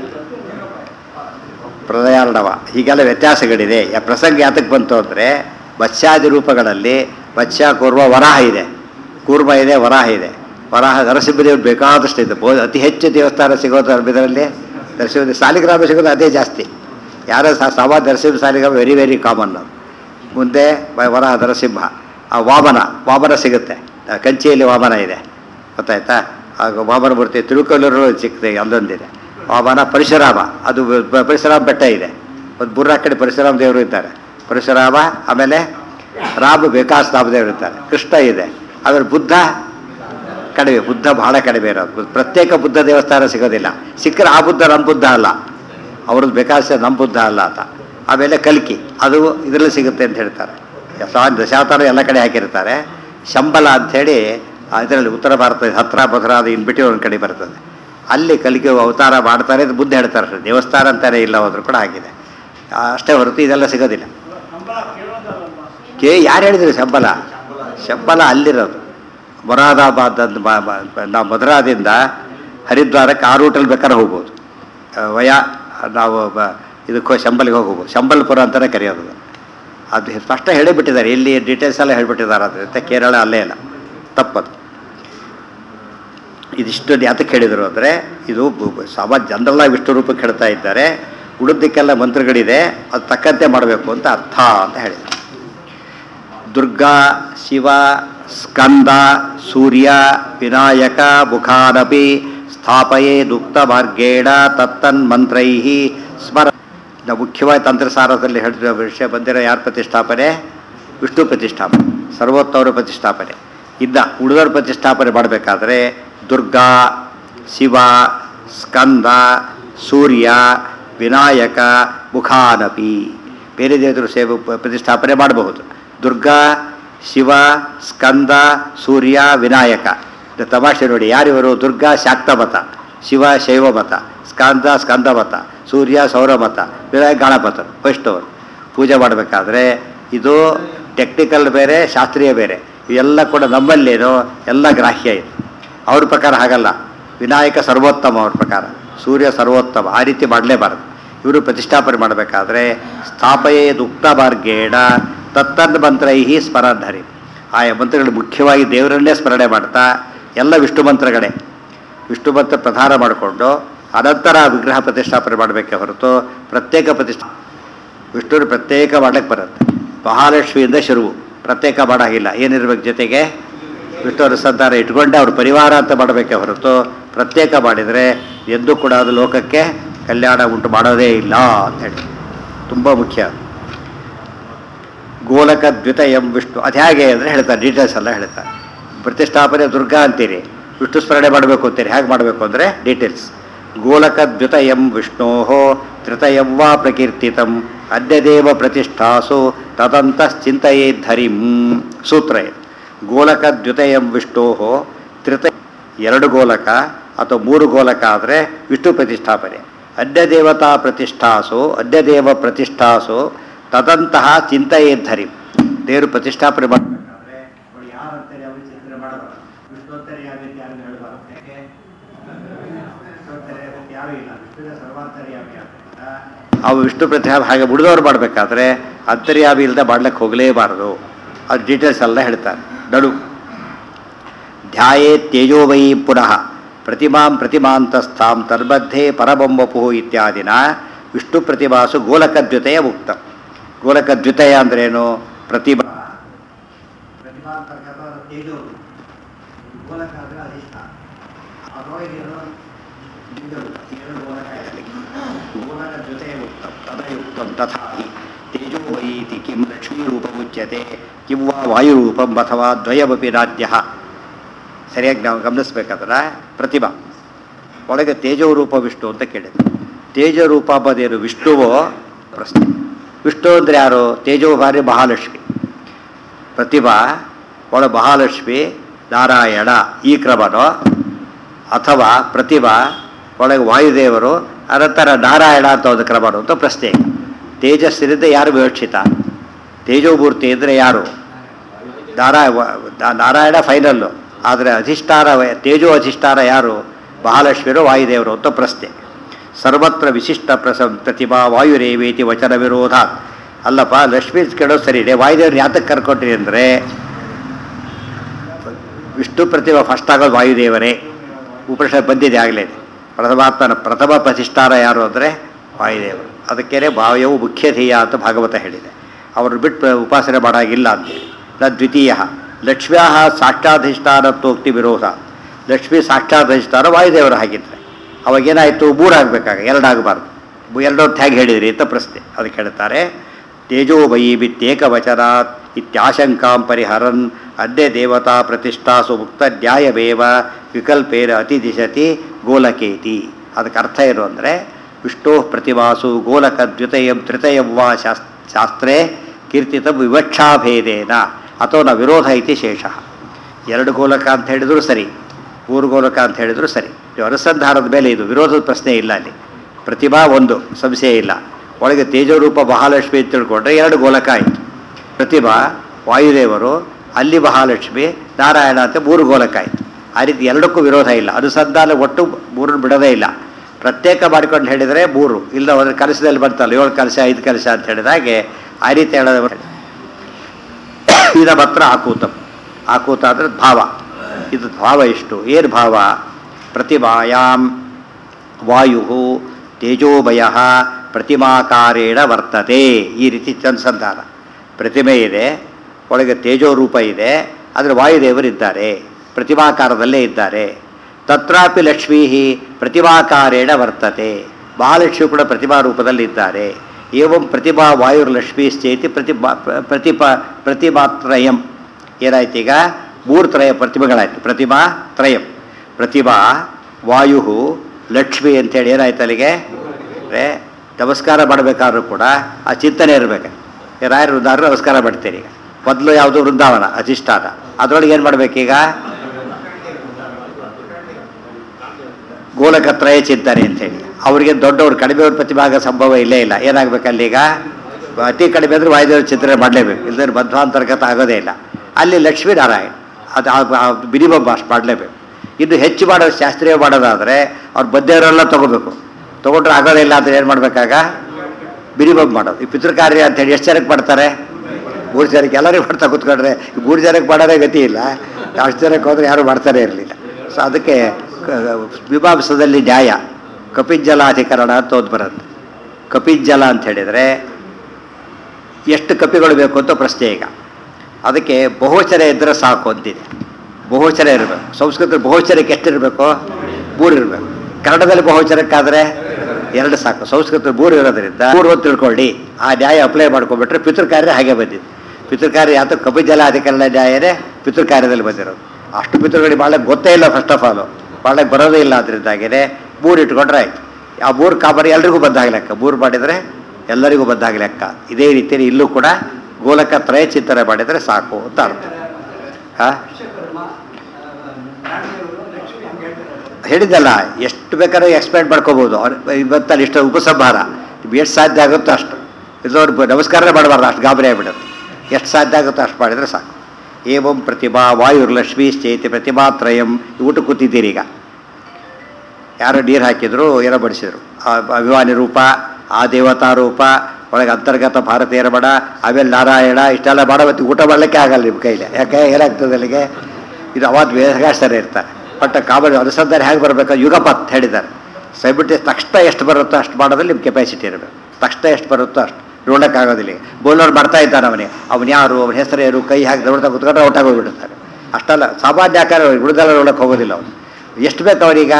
ಪ್ರದಯಾರ್ಣವ ಹೀಗೆಲ್ಲ ವ್ಯತ್ಯಾಸಗಳಿದೆ ಆ ಪ್ರಸಂಗ ಯಾತಕ್ಕೆ ಬಂತು ಅಂದರೆ ಮತ್ಸ್ಯಾದಿ ರೂಪಗಳಲ್ಲಿ ಮತ್ಸ್ಯ ಕೂರ್ಮ ವರಾಹ ಇದೆ ಕೂರ್ಮ ಇದೆ ವರಾಹ ಇದೆ ವರಾಹ ನರಸಿಂಹದೇವ್ರು ಬೇಕಾದಷ್ಟು ಇದೆ ಬೋ ಅತಿ ಹೆಚ್ಚು ದೇವಸ್ಥಾನ ಸಿಗೋದು ಇದರಲ್ಲಿ ನರಸಿಂಹ ಸಾಲಿಗ್ರಾಮ ಸಿಗೋದು ಅದೇ ಜಾಸ್ತಿ ಯಾರೋ ಸಹ ಸಾಮಾನ್ಯ Narasimha Saligrama very very common ಅದು ಮುಂದೆ ವ- ವರಾಹ ನರಸಿಂಹ ಆ ವಾಮನ ವಾಮನ ಸಿಗುತ್ತೆ ಆ ಕಂಚಿಯಲ್ಲಿ ವಾಮನ ಇದೆ ಗೊತ್ತಾಯ್ತಾ ಆಗ ವಾಮನ ಮೂರ್ತಿ ತಿರುಕಲ್ಲೂರು ಸಿಕ್ಕಿದೆ ಅಲ್ಲೊಂದಿದೆ ವಾಮನ ಪರಶುರಾಮ ಅದು ಬ- ಪರಶುರಾಮ ಬೆಟ್ಟ ಇದೆ ಒಂದು ಬುರ್ರ ಕಡೆ ಪರಶುರಾಮ ದೇವರು ಇದ್ದಾರೆ ಪರಶುರಾಮ ಆಮೇಲೆ ರಾಮ ವಿಕಾಸ್ ರಾಮದೇವರು ಇರ್ತಾರೆ ಕೃಷ್ಣ ಇದೆ ಆಮೇಲೆ ಬುದ್ಧ ಕಡಿಮೆ ಬುದ್ಧ ಬಹಳ ಕಡಿಮೆ ಇರೋದು ಪ್ರತ್ಯೇಕ ಬುದ್ಧ ದೇವಸ್ಥಾನ ಸಿಗೋದಿಲ್ಲ ಸಿಕ್ಕರೆ ಆ ಬುದ್ಧ ನಮ್ಮ ಬುದ್ಧ ಅಲ್ಲ ಅವ್ರದ್ದು ಬೇಕಾಸ ನಮ್ಮ ಬುದ್ಧ ಅಲ್ಲ ಅಂತ ಆಮೇಲೆ ಕಲ್ಕಿ ಅದು ಇದರಲ್ಲಿ ಸಿಗುತ್ತೆ ಅಂತ ಹೇಳ್ತಾರೆ ಸ್ವಾಮಿ ದಶಾವತಾರ ಎಲ್ಲ ಕಡೆ ಹಾಕಿರ್ತಾರೆ ಶಂಬಲ ಅಂಥೇಳಿ ಇದರಲ್ಲಿ ಉತ್ತರ ಭಾರತ ಹತ್ರ ಬಸರ ಅದು ಇನ್ ಬಿಟ್ಟು ಒಂದು ಕಡೆ ಬರ್ತದೆ ಅಲ್ಲಿ ಕಲಿಕೆ ಅವತಾರ ಮಾಡ್ತಾರೆ ಅದು ಬುದ್ಧ ಹೇಳ್ತಾರೆ ಅಷ್ಟೇ ದೇವಸ್ಥಾನ ಅಂತಾನೆ ಇಲ್ಲ ಹೋದ್ರು ಕೂಡ ಆಗಿದೆ ಅಷ್ಟೇ ಹೊರತು ಇದೆಲ್ಲ ಸಿಗೋದಿಲ್ಲ ಕೇ ಯಾರು ಹೇಳಿದ್ರು ಶಂಬಲ ಶಂಬಲ ಅಲ್ಲಿರೋದು ಮೊರಾದಾಬಾದ್ ಅಂತ ಬ- ಬ- ನಾವು ಮಧುರಾದಿಂದ ಹರಿದ್ವಾರಕ್ಕೆ ಆ ರೂಟಲ್ಲಿ ಬೇಕಾದ್ರೆ ಹೋಗ್ಬೋದು ಆ, ವಯ ನಾವು ಬ- ಇದಕ್ಕೆ ಹೋಗಿ ಶಂಬಲಿಗೆ ಹೋಗ್ಬೋದು ಶಂಬಲ್ಪುರ ಅಂತಲೇ ಕರೆಯೋದು ಅದು. ಅದು ಸ್ಪಷ್ಟ ಹೇಳಿಬಿಟ್ಟಿದ್ದಾರೆ ಎಲ್ಲಿ ಡೀಟೇಲ್ಸ್ ಎಲ್ಲ ಹೇಳ್ಬಿಟ್ಟಿದ್ದಾರೆ ಅದರಿಂದ ಕೇರಳ ಅಲ್ಲೇ ಇಲ್ಲ ತಪ್ಪದು ಇದಿಷ್ಟು ಯಾತಕ್ಕೆ ಹೇಳಿದರು ಅಂದರೆ ಇದು ಬ- ಬ- ಸಾಮಾನ್ಯ ಜನರಲ್ಲಾಗಿ ವಿಷ್ಣು ರೂಪಕ್ಕೆ ಹೇಳ್ತಾ ಇದ್ದಾರೆ ಉಳಿದಕ್ಕೆಲ್ಲ ಮಂತ್ರಗಳಿದೆ ಅದು ತಕ್ಕಂತೆ ಮಾಡಬೇಕು ಅಂತ ಅರ್ಥ ಅಂತ ಹೇಳಿದರು ದುರ್ಗಾ ಶಿವ ಸ್ಕಂದ ಸೂರ್ಯ ವಿನಾಯಕ ಮುಖಾನಪಿ ಸ್ಥಾನ ಸ್ಥಾಪಯೇದುಕ್ತ ಮಾರ್ಗೇಣ ತತ್ತನ್ಮಂತ್ರೈ ಸ್ಮರ ನಾವು ಮುಖ್ಯವಾಗಿ ತಂತ್ರಸಾರದಲ್ಲಿ ಹೇಳಿದ ವಿಷಯ ಬಂದಿರೋ ಯಾರ ಪ್ರತಿಷ್ಠಾಪನೆ ವಿಷ್ಣು ಪ್ರತಿಷ್ಠಾಪನೆ ಸರ್ವೋತ್ತಮರ ಪ್ರತಿಷ್ಠಾಪನೆ ಇದ್ದ ಉಳಿದವ್ರ ಪ್ರತಿಷ್ಠಾಪನೆ ಮಾಡಬೇಕಾದ್ರೆ ದುರ್ಗಾ ಶಿವ ಸ್ಕಂದ ಸೂರ್ಯ ವಿನಾಯಕ ಮುಖಾನಪಿ ಬೇರೆ ದೇವತೆಗಳು ಸೇವೆ ಪ್ರತಿಷ್ಠಾಪನೆ ಮಾಡಬಹುದು ದುರ್ಗಾ ಶಿವ ಸ್ಕಂದ ಸೂರ್ಯ ವಿನಾಯಕ ಇದು ತಮಾಷೆ ನೋಡಿ ಯಾರಿವರು ದುರ್ಗಾ ಶಾಕ್ತಮತ ಶಿವ ಶೈವಮತ ಸ್ಕಂದ ಸ್ಕಂದಮತ ಸೂರ್ಯ ಸೌರಮತ ವಿನಾಯಕ ಗಣಪತರು ವೈಷ್ಣವರು ಪೂಜೆ ಮಾಡಬೇಕಾದ್ರೆ ಇದು ಟೆಕ್ನಿಕಲ್ ಬೇರೆ ಶಾಸ್ತ್ರೀಯ ಬೇರೆ ಇವೆಲ್ಲ ಕೂಡ ನಮ್ಮಲ್ಲೇನೋ ಎಲ್ಲ ಗ್ರಾಹ್ಯ ಇದೆ ಅವ್ರ ಪ್ರಕಾರ ಹಾಗಲ್ಲ ವಿನಾಯಕ ಸರ್ವೋತ್ತಮ ಅವ್ರ ಪ್ರಕಾರ ಸೂರ್ಯ ಸರ್ವೋತ್ತಮ ಆ ರೀತಿ ಮಾಡಲೇಬಾರದು ಇವರು ಪ್ರತಿಷ್ಠಾಪನೆ ಮಾಡಬೇಕಾದ್ರೆ ಸ್ಥಾಪಯೇದು ಉಕ್ತ ಮಾರ್ಗೇಣ ತತ್ತನ್ ಮಂತ್ರೈ ಸ್ಮರಣಧರಿ ಆಯಾ ಮಂತ್ರಗಳು ಮುಖ್ಯವಾಗಿ ದೇವರನ್ನೇ ಸ್ಮರಣೆ ಮಾಡ್ತಾ ಎಲ್ಲ ವಿಷ್ಣು ಮಂತ್ರಗಳೇ ವಿಷ್ಣು ಮಂತ್ರ ಪ್ರಧಾನ ಮಾಡಿಕೊಂಡು ಅನಂತರ ವಿಗ್ರಹ ಪ್ರತಿಷ್ಠಾಪನೆ ಮಾಡಬೇಕೆ ಹೊರತು ಪ್ರತ್ಯೇಕ ಪ್ರತಿಷ್ಠಾ ವಿಷ್ಣುರು ಪ್ರತ್ಯೇಕ ಮಾಡಕ್ಕೆ ಬರುತ್ತೆ ಮಹಾಲಕ್ಷ್ಮಿಯಿಂದ ಶುರುವು ಪ್ರತ್ಯೇಕ ಮಾಡಾಗಿಲ್ಲ ಏನಿರ್ಬೇಕು ಜೊತೆಗೆ ವಿಷ್ಣು ಅನುಸಂಧಾನ ಇಟ್ಕೊಂಡೆ ಅವ್ರ ಪರಿವಾರ ಅಂತ ಮಾಡಬೇಕೆ ಹೊರತು ಪ್ರತ್ಯೇಕ ಮಾಡಿದರೆ ಎಂದೂ ಕೂಡ ಅದು ಲೋಕಕ್ಕೆ ಕಲ್ಯಾಣ ಉಂಟು ಮಾಡೋದೇ ಇಲ್ಲ ಅಂತ ಹೇಳಿ ತುಂಬ ಮುಖ್ಯ ಗೋಲಕ ದ್ವಿತಯಂ ವಿಷ್ಣು ಅದು ಹೇಗೆ ಅಂದರೆ ಹೇಳ್ತಾರೆ ಡೀಟೇಲ್ಸ್ ಎಲ್ಲ ಹೇಳ್ತಾರೆ ಪ್ರತಿಷ್ಠಾಪನೆ ದುರ್ಗಾ ಅಂತೀರಿ ವಿಷ್ಣು ಸ್ಮರಣೆ ಮಾಡಬೇಕು ಅಂತೀರಿ ಹೇಗೆ ಮಾಡಬೇಕು ಅಂದರೆ ಡೀಟೇಲ್ಸ್ ಗೋಲಕ ದ್ವಿತಯಂ ವಿಷ್ಣೋ ತ್ರಿತಯಂ ವಾ ಪ್ರಕೀರ್ತಿತಂ ಅದ್ಯದೇವ ಪ್ರತಿಷ್ಠಾಸು ತದಂತಶ್ಚಿಂತೆಯೇದ್ಧರಿಂ ಸೂತ್ರ ಇದು ಗೋಲಕ ದ್ವಿತಯಂ ವಿಷ್ಣೋ ತ್ರಿತ ಎರಡು ಗೋಲಕ ಅಥವಾ ಮೂರು ಗೋಲಕ ಆದರೆ ವಿಷ್ಣು ಪ್ರತಿಷ್ಠಾಪನೆ ಅಡ್ಯದೇವತಾ ಪ್ರತಿಷ್ಠಾಸು ಅಡ್ಯದೇವ ಪ್ರತಿಷ್ಠಾಸು ತದಂತಹ ಚಿಂತೆಯೇದ್ಧರಿ ದೇವರು ಪ್ರತಿಷ್ಠಾಪನೆ ಮಾಡಬೇಕಾದ್ರೆ ಅವ್ರು ಯಾರು ಅಂತಾರೆ ಅವ್ರಿಗೆ ಚಿಂತನೆ ಮಾಡಬಾರ್ದು ವಿಷ್ಣು ಅಂತಾರೆ ಯಾವ ರೀತಿ ಯಾರು ಹೇಳಬಾರ್ದು ಯಾಕೆ ವಿಷ್ಣು ಅಂತಾರೆ ಅದಕ್ಕೆ ಯಾರೂ ಇಲ್ಲ ವಿಷ್ಣುವಿನ ಸರ್ವಾಂತರ್ಯಾಮಿ ಆದ್ದರಿಂದ ಅವು ವಿಷ್ಣು ಪ್ರತಿಷ್ಠಾಪ ಹಾಗೆ ಉಳಿದವ್ರು ಮಾಡಬೇಕಾದ್ರೆ ಅಂತರ್ಯಾಮಿ ಇಲ್ಲದೆ ಮಾಡ್ಲಿಕ್ಕೆ ಹೋಗಲೇಬಾರದು ಅದು ಡೀಟೇಲ್ಸ್ ಎಲ್ಲ ಹೇಳ್ತಾರೆ ನಡು ಧ್ಯಾಯೇ ತೇಜೋವೈ ಪುನಃ ಪ್ರತಿಮಾಂ ಪ್ರತಿಮಾಂತಸ್ಥಾಂ ತನ್ಮಧ್ಯೆ ಪರಬೊಂಬಪು ಇತ್ಯಾದಿನ ವಿಷ್ಣು ಪ್ರತಿಮಾಸು ಗೋಲಕದ್ವಿತೆಯ ಮುಕ್ತ ಗೋಲಕದ್ವಿತೆಯ ಅಂದ್ರೇನು ಪ್ರತಿಭಾ ಪ್ರತಿಮಾಂತರ್ಗತ ತೇಜೋ ಗೋಲಕ ಅಂದ್ರೆ ಅಧಿಷ್ಠಾನ ಅದರೊಳಗೇನು ಲಿಂಗಗಳು, ಎರಡು ಗೋಲಕ ಇದೆ. ಗೋಲಕದ್ವಿತೆಯ ಮುಕ್ತಂ ತದಯುಕ್ತಂ ತಥಾಪಿ ತೇಜೋ ವೈತಿ ಕಿಂ ಲಕ್ಷ್ಮೀರೂಪಮುಚ್ಯತೆ ಕಿಂ ವಾ ವಾಯುರೂಪಂ ಅಥವಾ ದ್ವಯಮಪಿ ರಾಜ್ಯ ಸರಿಯಾಗಿ ನಾವು ಗಮನಿಸ್ಬೇಕಾದ್ರೆ ಪ್ರತಿಭಾ ಒಳಗೆ ತೇಜೋರೂಪ ವಿಷ್ಣು ಅಂತ ಕೇಳಿದ್ರು ತೇಜರೂಪ ಬದೇನು ವಿಷ್ಣುವೋ ಪ್ರಶ್ನೆ ವಿಷ್ಣು ಅಂದರೆ ಯಾರು ತೇಜೋಭಾರಿ ಮಹಾಲಕ್ಷ್ಮಿ ಪ್ರತಿಭಾ ಒಳ ಮಹಾಲಕ್ಷ್ಮಿ ನಾರಾಯಣ ಈ ಕ್ರಮನೋ ಅಥವಾ ಪ್ರತಿಭಾ ಒಳಗೆ ವಾಯುದೇವರು ಅನಂತರ ನಾರಾಯಣ ಅಂತ ಒಂದು ಕ್ರಮನೋ ಅಂತ ಪ್ರಶ್ನೆ ತೇಜಸ್ಸಿನಿಂದ ಯಾರು ವಿವಕ್ಷಿತ ತೇಜೋಮೂರ್ತಿ ಅಂದರೆ ಯಾರು ನಾರಾಯ ನಾರಾಯಣ ಫೈನಲ್ಲು ಆದರೆ ಅಧಿಷ್ಠಾನ ವ- ತೇಜೋ ಅಧಿಷ್ಠಾನ ಯಾರು ಮಹಾಲಕ್ಷ್ಮಿರು ವಾಯುದೇವರು ಅಂತ ಪ್ರಶ್ನೆ ಸರ್ವತ್ರ ವಿಶಿಷ್ಟ ಪ್ರಸ ಪ್ರತಿಭಾ ವಾಯುರೇವೇತಿ ವಚನ ವಿರೋಧ ಅಲ್ಲಪ್ಪ ಲಕ್ಷ್ಮೀ ಕೆಡೋದು ಸರಿನೇ ವಾಯುದೇವ್ರು ಯಾತಕ್ಕೆ ಕರ್ಕೊಟ್ರಿ ಅಂದರೆ ವಿಷ್ಣು ಪ್ರತಿಭಾ ಫಸ್ಟ್ ಆಗೋದು ವಾಯುದೇವರೇ ಉಪನಿಷತ್ ಬಂದಿದೆ ಆಗಲೇ ಪ್ರಥಮಾತ್ಮನ ಪ್ರಥಮ ಪ್ರತಿಷ್ಠಾನ ಯಾರು ಅಂದರೆ ವಾಯುದೇವರು ಅದಕ್ಕೇನೆ ಭಾವ್ಯವು ಮುಖ್ಯ ಧ್ಯೇಯ ಅಂತ ಭಾಗವತ ಹೇಳಿದೆ ಅವರು ಬಿಟ್ಟು ಉಪಾಸನೆ ಮಾಡಾಗಿಲ್ಲ ಅಂತೇಳಿ ನ ದ್ವಿತೀಯ ಲಕ್ಷ್ಮ್ಯಾ ಸಾಕ್ಷಾಧಿಷ್ಠಾನತ್ವೋಕ್ತಿ ವಿರೋಧ ಲಕ್ಷ್ಮೀ ಸಾಕ್ಷಾಧಿಷ್ಠಾನ ವಾಯುದೇವರು ಹಾಗಿದ್ರೆ ಅವಾಗೇನಾಯಿತು ಮೂರಾಗಬೇಕಾಗ ಎರಡಾಗಬಾರ್ದು ಎರಡೊತ್ತು ಹೇಗೆ ಹೇಳಿದ್ರಿ ಅಂತ ಪ್ರಶ್ನೆ ಅದಕ್ಕೆ ಹೇಳ್ತಾರೆ ತೇಜೋಮಯಿ ಬಿತ್ತೇಕವಚನಾತ್ ಇತ್ಯಾಶಂಕಾಂ ಪರಿಹರನ್ ಅದ್ಯ ದೇವತಾ ಪ್ರತಿಷ್ಠಾಸು ಮುಕ್ತ ನ್ಯಾಯವೇವ ವಿಕಲ್ಪೇನ ಅತಿದಿಶತಿ ಗೋಲಕೇತಿ ಅದಕ್ಕೆ ಅರ್ಥ ಏನು ಅಂದರೆ ವಿಷ್ಣು ಪ್ರತಿಮಾಸು ಗೋಲಕ ದ್ವಿತಯಂ ತ್ರಿತಯಂ ವಾ ಶಾಸ್ ಶಾಸ್ತ್ರೇ ಕೀರ್ತಿತ ವಿವಕ್ಷಾಭೇದೇನ ಅಥವಾ ನ ವಿರೋಧ ಇತಿ ಶೇಷ ಎರಡು ಗೋಲಕ ಅಂತ ಹೇಳಿದ್ರು ಸರಿ ಮೂರು ಗೋಲಕ ಅಂತ ಹೇಳಿದ್ರು ಸರಿ ಇದು ಅನುಸಂಧಾನದ ಮೇಲೆ ಇದು ವಿರೋಧದ ಪ್ರಶ್ನೆ ಇಲ್ಲ ಅಲ್ಲಿ ಪ್ರತಿಭಾ ಒಂದು ಸಂಶಯ ಇಲ್ಲ ಒಳಗೆ ತೇಜರೂಪ ಮಹಾಲಕ್ಷ್ಮಿ ಅಂತ ತಿಳ್ಕೊಂಡ್ರೆ ಎರಡು ಗೋಲಕ ಆಯಿತು ಪ್ರತಿಭಾ ವಾಯುದೇವರು ಅಲ್ಲಿ ಮಹಾಲಕ್ಷ್ಮಿ ನಾರಾಯಣ ಅಂತ ಮೂರು ಗೋಲಕ ಆಯಿತು ಆ ರೀತಿ ಎರಡಕ್ಕೂ ವಿರೋಧ ಇಲ್ಲ ಅನುಸಂಧಾನ ಒಟ್ಟು ಮೂರನ್ನು ಬಿಡೋದೇ ಇಲ್ಲ ಪ್ರತ್ಯೇಕ ಮಾಡ್ಕೊಂಡು ಹೇಳಿದರೆ ಮೂರು ಇಲ್ಲ ಒಂದು ಕಲಸದಲ್ಲಿ ಬಂತಲ್ಲ ಏಳು ಕಲಶ ಐದು ಕಲಶ ಅಂತ ಹೇಳಿದ ಹಾಗೆ ಆ ರೀತಿ ಹೇಳೋದು ಇದ ಮಾತ್ರ ಆಕೂತಂ ಆಕೂತ ಅಂದರೆ ಭಾವ ಇದು ಭಾವ ಎಷ್ಟು ಏನು ಭಾವ ಪ್ರತಿಭಾಯಾಂ ವಾಯು ತೇಜೋಮಯ ಪ್ರತಿಮಾಕಾರೇಣ ವರ್ತತೆ ಈ ರೀತಿ ಅನುಸಂಧಾನ ಪ್ರತಿಮೆ ಇದೆ ಒಳಗೆ ತೇಜೋ ರೂಪ ಇದೆ ಆದರೆ ವಾಯುದೇವರಿದ್ದಾರೆ ಪ್ರತಿಮಾಕಾರದಲ್ಲೇ ಇದ್ದಾರೆ ತತ್ರಾಪಿ ಲಕ್ಷ್ಮೀ ಪ್ರತಿಮಾಕಾರೇಣ ವರ್ತತೆ ಮಹಾಲಕ್ಷ್ಮಿ ಕೂಡ ಪ್ರತಿಮಾ ರೂಪದಲ್ಲಿ ಇದ್ದಾರೆ ಏವಂ ಪ್ರತಿಭಾ ವಾಯುರ್ಲಕ್ಷ್ಮೀಶ್ಚೇತಿ ಪ್ರತಿಭಾ ಪ್ರತಿಭಾ ಪ್ರತಿಮಾತ್ರಯಂ ಏನಾಯ್ತು ಈಗ ಮೂರು ತ್ರಯ ಪ್ರತಿಭೆಗಳಾಯ್ತು ಪ್ರತಿಮಾ ತ್ರಯಂ ಪ್ರತಿಭಾ ವಾಯು ಲಕ್ಷ್ಮಿ ಅಂತೇಳಿ ಏನಾಯ್ತು ಅಲ್ಲಿಗೆ ಅಂದ್ರೆ ನಮಸ್ಕಾರ ಮಾಡಬೇಕಾದ್ರೂ ಕೂಡ ಆ ಚಿಂತನೆ ಇರಬೇಕು ರಾಯರು ವೃಂದಾವರು ನಮಸ್ಕಾರ ಮಾಡ್ತೀರಿ ಈಗ ಮೊದಲು ಯಾವುದು ವೃಂದಾವನ ಅಧಿಷ್ಠಾನ ಅದರೊಳಗೆ ಏನು ಮಾಡಬೇಕೀಗ ಗೋಲಕತ್ರಯ ಚಿಂತನೆ ಅಂತೇಳಿ ಅವರಿಗೆ ದೊಡ್ಡವ್ರು ಕಡಿಮೆಯವ್ರ ಪ್ರತಿಭಾಗ ಸಂಭವ ಇಲ್ಲೇ ಇಲ್ಲ ಏನಾಗಬೇಕಲ್ಲಿ ಈಗ ಅತಿ ಕಡಿಮೆ ಅಂದರೆ ವಾಯುದೇವ್ರ ಚಿಂತನೆ ಮಾಡಲೇಬೇಕು ಇಲ್ಲದ್ರೆ ಮಧ್ವಾಂತರ್ಗತ ಆಗೋದೇ ಇಲ್ಲ ಅಲ್ಲಿ ಲಕ್ಷ್ಮೀನಾರಾಯಣ ಅದು ಮಿನಿಮಮ್ ಅಷ್ಟು ಮಾಡಲೇಬೇಕು ಇನ್ನು ಹೆಚ್ಚು ಮಾಡೋದು ಶಾಸ್ತ್ರೀಯ ಮಾಡೋದಾದರೆ ಅವ್ರು ಬದ್ದವರೆಲ್ಲ ತೊಗೋಬೇಕು ತೊಗೊಂಡ್ರೆ ಆಗೋದೇ ಇಲ್ಲ ಅಂದರೆ ಏನು ಮಾಡಬೇಕಾಗ ಮಿನಿಮಮ್ ಮಾಡೋದು ಈ ಪಿತೃಕಾರ್ಯ ಅಂತೇಳಿ ಎಷ್ಟು ಜನಕ್ಕೆ ಮಾಡ್ತಾರೆ ಮೂರು ಜನಕ್ಕೆ ಎಲ್ಲರಿಗೂ ಮಾಡ್ತಾ ಕೂತ್ಕೊಂಡ್ರೆ ಈ ಮೂರು ಜನಕ್ಕೆ ಮಾಡೋದೇ ಗತಿ ಇಲ್ಲ ಅಷ್ಟು ಜನಕ್ಕೆ ಹೋದರೆ ಯಾರು ಮಾಡ್ತಾನೆ ಇರಲಿಲ್ಲ ಸೊ ಅದಕ್ಕೆ ಕ- ಮೀಮಾಂಸದಲ್ಲಿ ನ್ಯಾಯ ಕಪಿಜ್ಜಲಾಧಿಕರಣ ಅಂತ ಒಂದು ಬರುತ್ತೆ ಕಪಿಜ್ಜಲ ಅಂತ ಹೇಳಿದರೆ ಎಷ್ಟು ಕಪಿಗಳು ಬೇಕು ಅಂತ ಪ್ರಶ್ನೆ ಈಗ ಅದಕ್ಕೆ ಬಹುವಚನ ಇದ್ದರೆ ಸಾಕು ಅಂತಿದೆ ಬಹುವಚನ ಇರಬೇಕು ಸಂಸ್ಕೃತ ಬಹುವಚನಕ್ಕೆ ಎಷ್ಟಿರಬೇಕು ಮೂರು ಇರಬೇಕು ಕನ್ನಡದಲ್ಲಿ ಬಹುವಚನಕ್ಕಾದರೆ ಎರಡು ಸಾಕು ಸಂಸ್ಕೃತ ಮೂರು ಇರೋದ್ರಿಂದ ಮೂರು ಹೊತ್ತು ತಿಳ್ಕೊಳ್ಳಿ ಆ ನ್ಯಾಯ ಅಪ್ಲೈ ಮಾಡ್ಕೊಂಡ್ಬಿಟ್ರೆ ಪಿತೃಕಾರ್ಯ ಹಾಗೆ ಬಂದಿದೆ ಪಿತೃಕಾರ್ಯ ಯಾತ ಕಪಿಜಲ ಅಧಿಕರಣ ನ್ಯಾಯನೇ ಪಿತೃಕಾರ್ಯದಲ್ಲಿ ಬಂದಿರೋದು ಅಷ್ಟು ಪಿತೃಗಳಿಗೆ ಭಾಳ ಗೊತ್ತೇ ಇಲ್ಲ ಫಸ್ಟ್ ಆಫ್ ಆಲು ಭಾಳ ಬರೋದೇ ಇಲ್ಲ ಅದರಿಂದಾಗೇ ಮೂರು ಇಟ್ಕೊಂಡ್ರೆ ಆಯ್ತು ಆ ಮೂರು ಕಾಬರಿ ಎಲ್ರಿಗೂ ಬಂದಾಗ ಲೆಕ್ಕ ಮೂರು ಮಾಡಿದರೆ ಎಲ್ಲರಿಗೂ ಬಂದಾಗ ಲೆಕ್ಕ ಇದೇ ರೀತಿಯಲ್ಲಿ ಇಲ್ಲೂ ಕೂಡ ಗೋಲಕ ತ್ರಯ ಚಿಂತನೆ ಮಾಡಿದರೆ ಸಾಕು ಅಂತ ಅರ್ಥ ಹಾಂ ಹೇಳಿದ್ದಲ್ಲ ಎಷ್ಟು ಬೇಕಾದ್ರೆ ಎಕ್ಸ್ಪ್ಲೇನ್ ಮಾಡ್ಕೋಬೋದು ಅವ್ರು ಇವತ್ತಲ್ಲಿ ಇಷ್ಟು ಉಪಸಂಹಾರ ನಿಮ್ಗೆ ಎಷ್ಟು ಸಾಧ್ಯ ಆಗುತ್ತೋ ಅಷ್ಟು ಇಲ್ಲವ್ರು ನಮಸ್ಕಾರ ಮಾಡಬಾರ್ದು ಅಷ್ಟು ಗಾಬರಿ ಆಗ್ಬಿಡುತ್ತೆ ಎಷ್ಟು ಸಾಧ್ಯ ಆಗುತ್ತೋ ಅಷ್ಟು ಮಾಡಿದರೆ ಸಾಕು ಏವಂ ಪ್ರತಿಭಾ ವಾಯುರ್ಲಕ್ಷ್ಮೀ ಚೈತಿ ಪ್ರತಿಭಾತ್ರಯಂ ಊಟ ಕೂತಿದ್ದೀರಿ ಈಗ ಯಾರೋ ನೀರು ಹಾಕಿದ್ರು ಏನೋ ಬಡಿಸಿದ್ರು ಆ ಅಭಿಮಾನಿ ರೂಪ ಆ ದೇವತಾ ರೂಪ ಒಳಗೆ ಅಂತರ್ಗತ ಭಾರತೀಯರ ಬಡ ಆಮೇಲೆ ನಾರಾಯಣ ಇಷ್ಟೆಲ್ಲ ಮಾಡೋ ಹೊತ್ತಿಗೆ ಊಟ ಮಾಡಲಿಕ್ಕೆ ಆಗಲ್ಲ ನಿಮ್ಮ ಕೈಲಿ ಯಾಕೆ ಏನಾಗ್ತದೆ ಅಲ್ಲಿಗೆ ಇದು ಅವಾದ ವೇದಗಾಸ್ತಾರೆ ಇರ್ತಾರೆ ಬಟ್ ಕಾಮನ್ ಅನುಸಂಧಾನ ಹೇಗೆ ಬರಬೇಕು ಯುಗಪತ್ ಹೇಳಿದ್ದಾರೆ ಸೈಬಿಟ್ಟು ತಕ್ಷಣ ಎಷ್ಟು ಬರುತ್ತೋ ಅಷ್ಟು ಮಾಡೋದ್ರಲ್ಲಿ ನಿಮ್ಮ ಕೆಪಾಸಿಟಿ ಇರಬೇಕು ತಕ್ಷಣ ಎಷ್ಟು ಬರುತ್ತೋ ಅಷ್ಟು ನೋಡೋಕ್ಕಾಗೋದಿಲ್ಲ ಬೋಲರ್ ಮಾಡ್ತಾ ಇದ್ದಾನೆ ಅವನಿಗೆ ಅವನು ಯಾರು ಅವನ ಹೆಸರು ಏನು ಕೈ ಹಾಕಿ ನೋಡ್ತಾ ಕುತ್ಕೊಂಡ್ರೆ ಔಟ್ ಆಗೋಗ್ಬಿಡ್ತಾರೆ ಅಷ್ಟಲ್ಲ ಸಾಮಾನ್ಯ ಆಕಾರ ಉಳಿದೆಲ್ಲ ನೋಡೋಕೆ ಹೋಗೋದಿಲ್ಲ ಅವನು ಎಷ್ಟು ಬೇಕು ಅವನೀಗ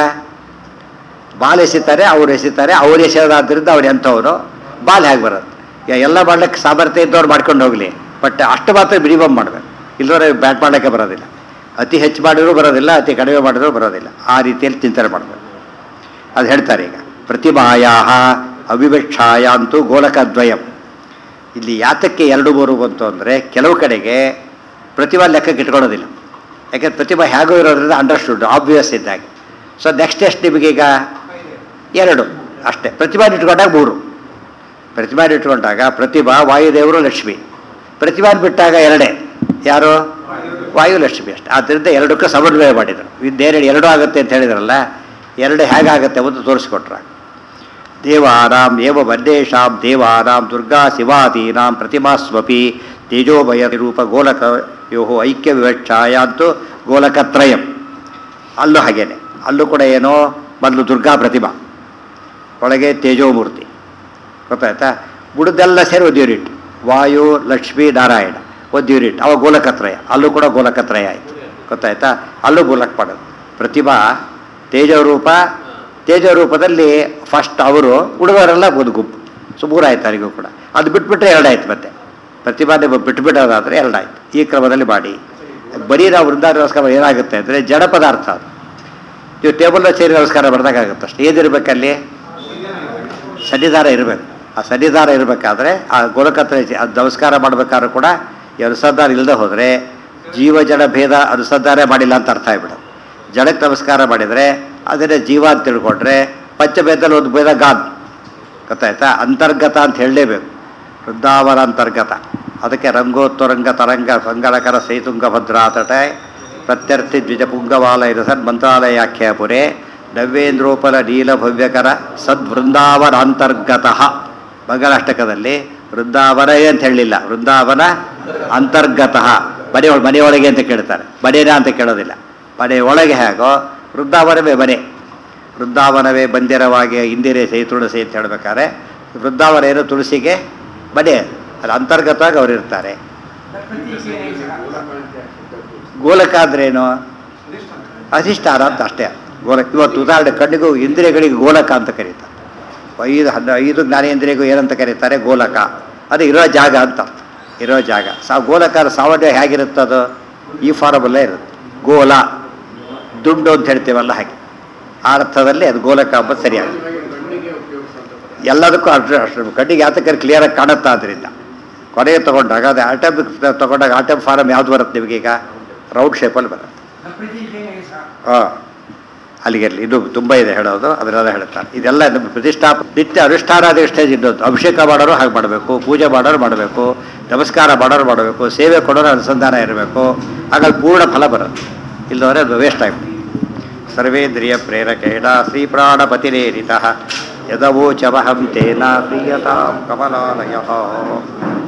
ಬಾಲ್ ಎಸಿತಾರೆ ಅವ್ರು ಎಸಿತಾರೆ ಅವ್ರು ಎಸೆಯೋದಾದ್ರಿಂದ ಅವ್ರು ಎಂಥವ್ರು ಬಾಲ್ ಹೇಗೆ ಬರುತ್ತೆ ಯಾ- ಎಲ್ಲ ಮಾಡ್ಲಿಕ್ಕೆ ಸಾಮರ್ಥ್ಯ ಇದ್ದವ್ರು ಮಾಡ್ಕೊಂಡು ಹೋಗಲಿ ಬಟ್ ಅಷ್ಟು ಮಾತ್ರ ಮಿನಿಮಮ್ ಮಾಡಬೇಕು ಇಲ್ಲದ್ರೆ ಬ್ಯಾಟ್ ಮಾಡೋಕ್ಕೆ ಬರೋದಿಲ್ಲ ಅತಿ ಹೆಚ್ಚು ಮಾಡಿದ್ರು ಬರೋದಿಲ್ಲ ಅತಿ ಕಡಿಮೆ ಮಾಡಿದ್ರು ಬರೋದಿಲ್ಲ ಆ ರೀತಿಯಲ್ಲಿ ಚಿಂತನೆ ಮಾಡಬೇಕು ಅದು ಹೇಳ್ತಾರೆ ಈಗ ಪ್ರತಿಭಾಯಾ ಅವಿವಕ್ಷಾಯ ಅಂತೂ ಗೋಲಕದ್ವಯಂ ಇಲ್ಲಿ ಯಾತಕ್ಕೆ ಎರಡು ಮೂರು ಬಂತು ಅಂದರೆ ಕೆಲವು ಕಡೆಗೆ ಪ್ರತಿಭಾ ಲೆಕ್ಕಕ್ಕೆ ಇಟ್ಕೊಳ್ಳೋದಿಲ್ಲ ಯಾಕೆಂದ್ರೆ ಪ್ರತಿಭಾ ಹೇಗೋ ಇರೋದ್ರಿಂದ ಅಂಡರ್ಸ್ಟುಡ್ ಆಬ್ವಿಯಸ್ ಇದ್ದಾಗೆ ಸೊ ನೆಕ್ಸ್ಟ್ ಎಷ್ಟು ನಿಮಗೀಗ ಎರಡು ಅಷ್ಟೇ ಪ್ರತಿಭಾ ಇಟ್ಕೊಂಡಾಗ ಮೂರು ಪ್ರತಿಭಾ ಇಟ್ಕೊಂಡಾಗ ಪ್ರತಿಭಾ ವಾಯುದೇವರು ಲಕ್ಷ್ಮಿ ಪ್ರತಿಭಾ ಬಿಟ್ಟಾಗ ಎರಡೇ ಯಾರು ವಾಯು ಲಕ್ಷ್ಮಿ ಅಷ್ಟೇ ಆದ್ದರಿಂದ ಎರಡಕ್ಕೂ ಸಮನ್ವಯ ಮಾಡಿದರು ಇದೇನು ಎರಡು ಆಗುತ್ತೆ ಅಂತ ಹೇಳಿದ್ರಲ್ಲ ಎರಡು ಹೇಗಾಗುತ್ತೆ ಅಂತ ತೋರಿಸ್ಕೊಟ್ರ ದೇವಾನಾಂ ಏವ ಮನ್ಯೇಷಾಂ ದೇವಾನಾಂ ದುರ್ಗಾ ಶಿವಾದೀನಾಂ ಪ್ರತಿಮಾಸ್ವಪಿ ತೇಜೋಮಯ ರೂಪ ಗೋಲಕ ಯೋ ಐಕ್ಯ ವಿವಕ್ಷಾಯ ಅಂತೂ ಗೋಲಕತ್ರಯಂ ಅಲ್ಲೂ ಹಾಗೇನೆ ಅಲ್ಲೂ ಕೂಡ ಏನೋ ಮೊದಲು ದುರ್ಗಾ ಪ್ರತಿಮಾ ಒಳಗೆ ತೇಜೋಮೂರ್ತಿ ಗೊತ್ತಾಯ್ತಾ ಬುಡದೆಲ್ಲ ಸೇರಿ ಒಂದು ಯೂನಿಟ್ ವಾಯು ಲಕ್ಷ್ಮೀ ನಾರಾಯಣ ಒಂದು ಯೂನಿಟ್ ಅವ ಗೋಲಕತ್ರಯ ಅಲ್ಲೂ ಕೂಡ ಗೋಲಕತ್ರಯ ಆಯಿತು ಗೊತ್ತಾಯ್ತಾ ಅಲ್ಲೂ ಗೋಲಕ್ ಮಾಡೋದು ಪ್ರತಿಭಾ ತೇಜರೂಪ ತೇಜರೂಪದಲ್ಲಿ ಫಸ್ಟ್ ಅವರು ಉಳಿದವರೆಲ್ಲ ಒಂದು ಗುಂಪು ಸೊ ಮೂರಾಯ್ತು ಅವರಿಗೂ ಕೂಡ ಅದು ಬಿಟ್ಬಿಟ್ರೆ ಎರಡಾಯ್ತು ಮತ್ತೆ ಪ್ರತಿಭಾನೆ ಬಿಟ್ಬಿಡೋದಾದರೆ ಎರಡಾಯ್ತು ಈ ಕ್ರಮದಲ್ಲಿ ಮಾಡಿ ಬರೀ ನಾವು ವೃಂದಾವನ ನಮಸ್ಕಾರ ಏನಾಗುತ್ತೆ ಅಂದರೆ ಜಡ ಪದಾರ್ಥ ಅದು ನೀವು ಟೇಬಲ್ನ ಸೇರಿ ನಮಸ್ಕಾರ ಮಾಡಿದಾಗುತ್ತೆ ಅಷ್ಟೇ ಏನಿರ್ಬೇಕಲ್ಲಿ ಸನ್ನಿಧಾನ ಇರಬೇಕು ಆ ಸನ್ನಿಧಾನ ಇರಬೇಕಾದ್ರೆ ಆ ಗೋಲಕತ್ರ ಅದು ನಮಸ್ಕಾರ ಮಾಡಬೇಕಾದ್ರೂ ಕೂಡ ಈ ಅನುಸಂಧಾನ ಇಲ್ಲದೆ ಹೋದರೆ ಜೀವ ಜಡ ಭೇದ ಅನುಸಂಧಾನ ಮಾಡಿಲ್ಲ ಅಂತ ಅರ್ಥ ಆಗ್ಬಿಡೋದು ಜಡಕ್ಕೆ ನಮಸ್ಕಾರ ಮಾಡಿದರೆ ಅದನ್ನೇ ಜೀವ ಅಂತ ತಿಳ್ಕೊಂಡ್ರೆ ಪಂಚಭೇದದಲ್ಲಿ ಒಂದು ಭೇದ ಗಾದ್ ಗೊತ್ತಾಯ್ತಾ ಅಂತರ್ಗತ ಅಂತ ಹೇಳಲೇಬೇಕು ವೃಂದಾವನ ಅಂತರ್ಗತ ಅದಕ್ಕೆ ರಂಗೋತ್ತರಂಗ ತರಂಗ ಸಂಗಡಕರ ಸೈತುಂಗ ಭದ್ರಾ ತಟೆ ಪ್ರತ್ಯರ್ಥಿ ದ್ವಿಜಪುಂಗವಾಲ ಇರಸನ್ ಮಂತ್ರಾಲಯಾಖ್ಯ ಪುರೆ ನವ್ಯೇಂದ್ರೋಪಲ ನೀಲ ಭವ್ಯಕರ ಸದ್ವೃಂದಾವನಾಂತರ್ಗತಃ ಮಂಗಲಾಷ್ಟಕದಲ್ಲಿ ವೃಂದಾವನ ಅಂತ ಹೇಳಲಿಲ್ಲ ವೃಂದಾವನ ಅಂತರ್ಗತಃ ಮನೆ ಮನೆಯೊಳಗೆ ಅಂತ ಕೇಳ್ತಾರೆ ಮನೇನ ಅಂತ ಕೇಳೋದಿಲ್ಲ ಮನೆ ಒಳಗೆ ಹೇಗೋ ವೃಂದಾವನವೇ ಮನೆ ವೃಂದಾವನವೇ ಬಂದಿರವಾಗಿ ಇಂದಿರೆ ಸೈ ತುಳಸಿ ಅಂತ ಹೇಳ್ಬೇಕಾದ್ರೆ ವೃಂದಾವನ ಏನು ತುಳಸಿಗೆ ಮನೆ ಅಲ್ಲಿ ಅಂತರ್ಗತವಾಗಿ ಅವರು ಇರ್ತಾರೆ ಗೋಲಕ ಅಂದ್ರೇನು ಅಧಿಷ್ಠಾನ ಅಂತ ಅಷ್ಟೇ ಗೋಲಕ ಇವತ್ತು ಉದಾಹರಣೆ ಕಣ್ಣಿಗೂ ಇಂದ್ರಿಯಗಳಿಗೆ ಗೋಲಕ ಅಂತ ಕರೀತಾರೆ ಐದು ಹನ್ನ ಐದು ಜ್ಞಾನೇಂದ್ರಿಯಗೂ ಏನಂತ ಕರೀತಾರೆ ಗೋಲಕ ಅದು ಇರೋ ಜಾಗ ಅಂತ ಅರ್ಥ. ಇರೋ ಜಾಗ ಸಾ ಗೋಲಕ ಸಾಮಾನ್ಯ ಹೇಗಿರುತ್ತದು ಈ ಫಾರಮಲ್ಲೇ ಇರುತ್ತೆ ಗೋಲ ದುಂಡು ಅಂತ ಹೇಳ್ತೀವಲ್ಲ ಹಾಗೆ ಆ ಅರ್ಥದಲ್ಲಿ ಅದು ಗೋಲಕ ಅಂಬದು ಸರಿಯಾಗಿ ಎಲ್ಲದಕ್ಕೂ ಅಷ್ಟು ಅಷ್ಟು ಕಣ್ಣಿಗೆ ಯಾತಕ್ಕೆ ಕ್ಲಿಯರಾಗಿ ಕಾಣುತ್ತಾ ಅದರಿಂದ ಕೊನೆಗೆ ತೊಗೊಂಡಾಗ ಅದು ಆಟಮ್ ತೊಗೊಂಡಾಗ ಆಟಮ್ ಫಾರಮ್ ಯಾವ್ದು ಬರುತ್ತೆ ನಿಮಗೀಗ ರೌಂಡ್ ಶೇಪಲ್ಲಿ ಬರುತ್ತೆ ಪ್ರೀತಿ ಹೇಗೆ ಸಹ ಹಾಂ ಅಲ್ಲಿಗಿರಲಿ ಇದು ತುಂಬ ಇದೆ ಹೇಳೋದು ಅದನ್ನೆಲ್ಲ ಹೇಳ್ತಾರೆ ಇದೆಲ್ಲ ನಮ್ಮ ಪ್ರತಿಷ್ಠಾಪ ನಿತ್ಯ ಅನುಷ್ಠಾನಾದಿ ಸ್ಟೇಜ್ ಇದ್ದದ್ದು ಅಭಿಷೇಕ ಮಾಡೋರು ಹಾಗೆ ಮಾಡಬೇಕು ಪೂಜೆ ಮಾಡೋರು ಮಾಡಬೇಕು ನಮಸ್ಕಾರ ಮಾಡೋರು ಮಾಡಬೇಕು ಸೇವೆ ಕೊಡೋರು ಅನುಸಂಧಾನ ಇರಬೇಕು ಆಗ ಪೂರ್ಣ ಫಲ ಬರುತ್ತೆ ಇಲ್ಲದವರೆ ಅದು ವೇಸ್ಟ್ ಆಗುತ್ತೆ ಸರ್ವೇಂದ್ರಿಯ ಪ್ರೇರಕೇಣ ಶ್ರೀ ಪ್ರಾಣಪತಿರೇರಿತ ಯದವೋಚಮಹಂ ತೇನ ಪ್ರಿಯತಾಂ ಕಮಲಾಲಯ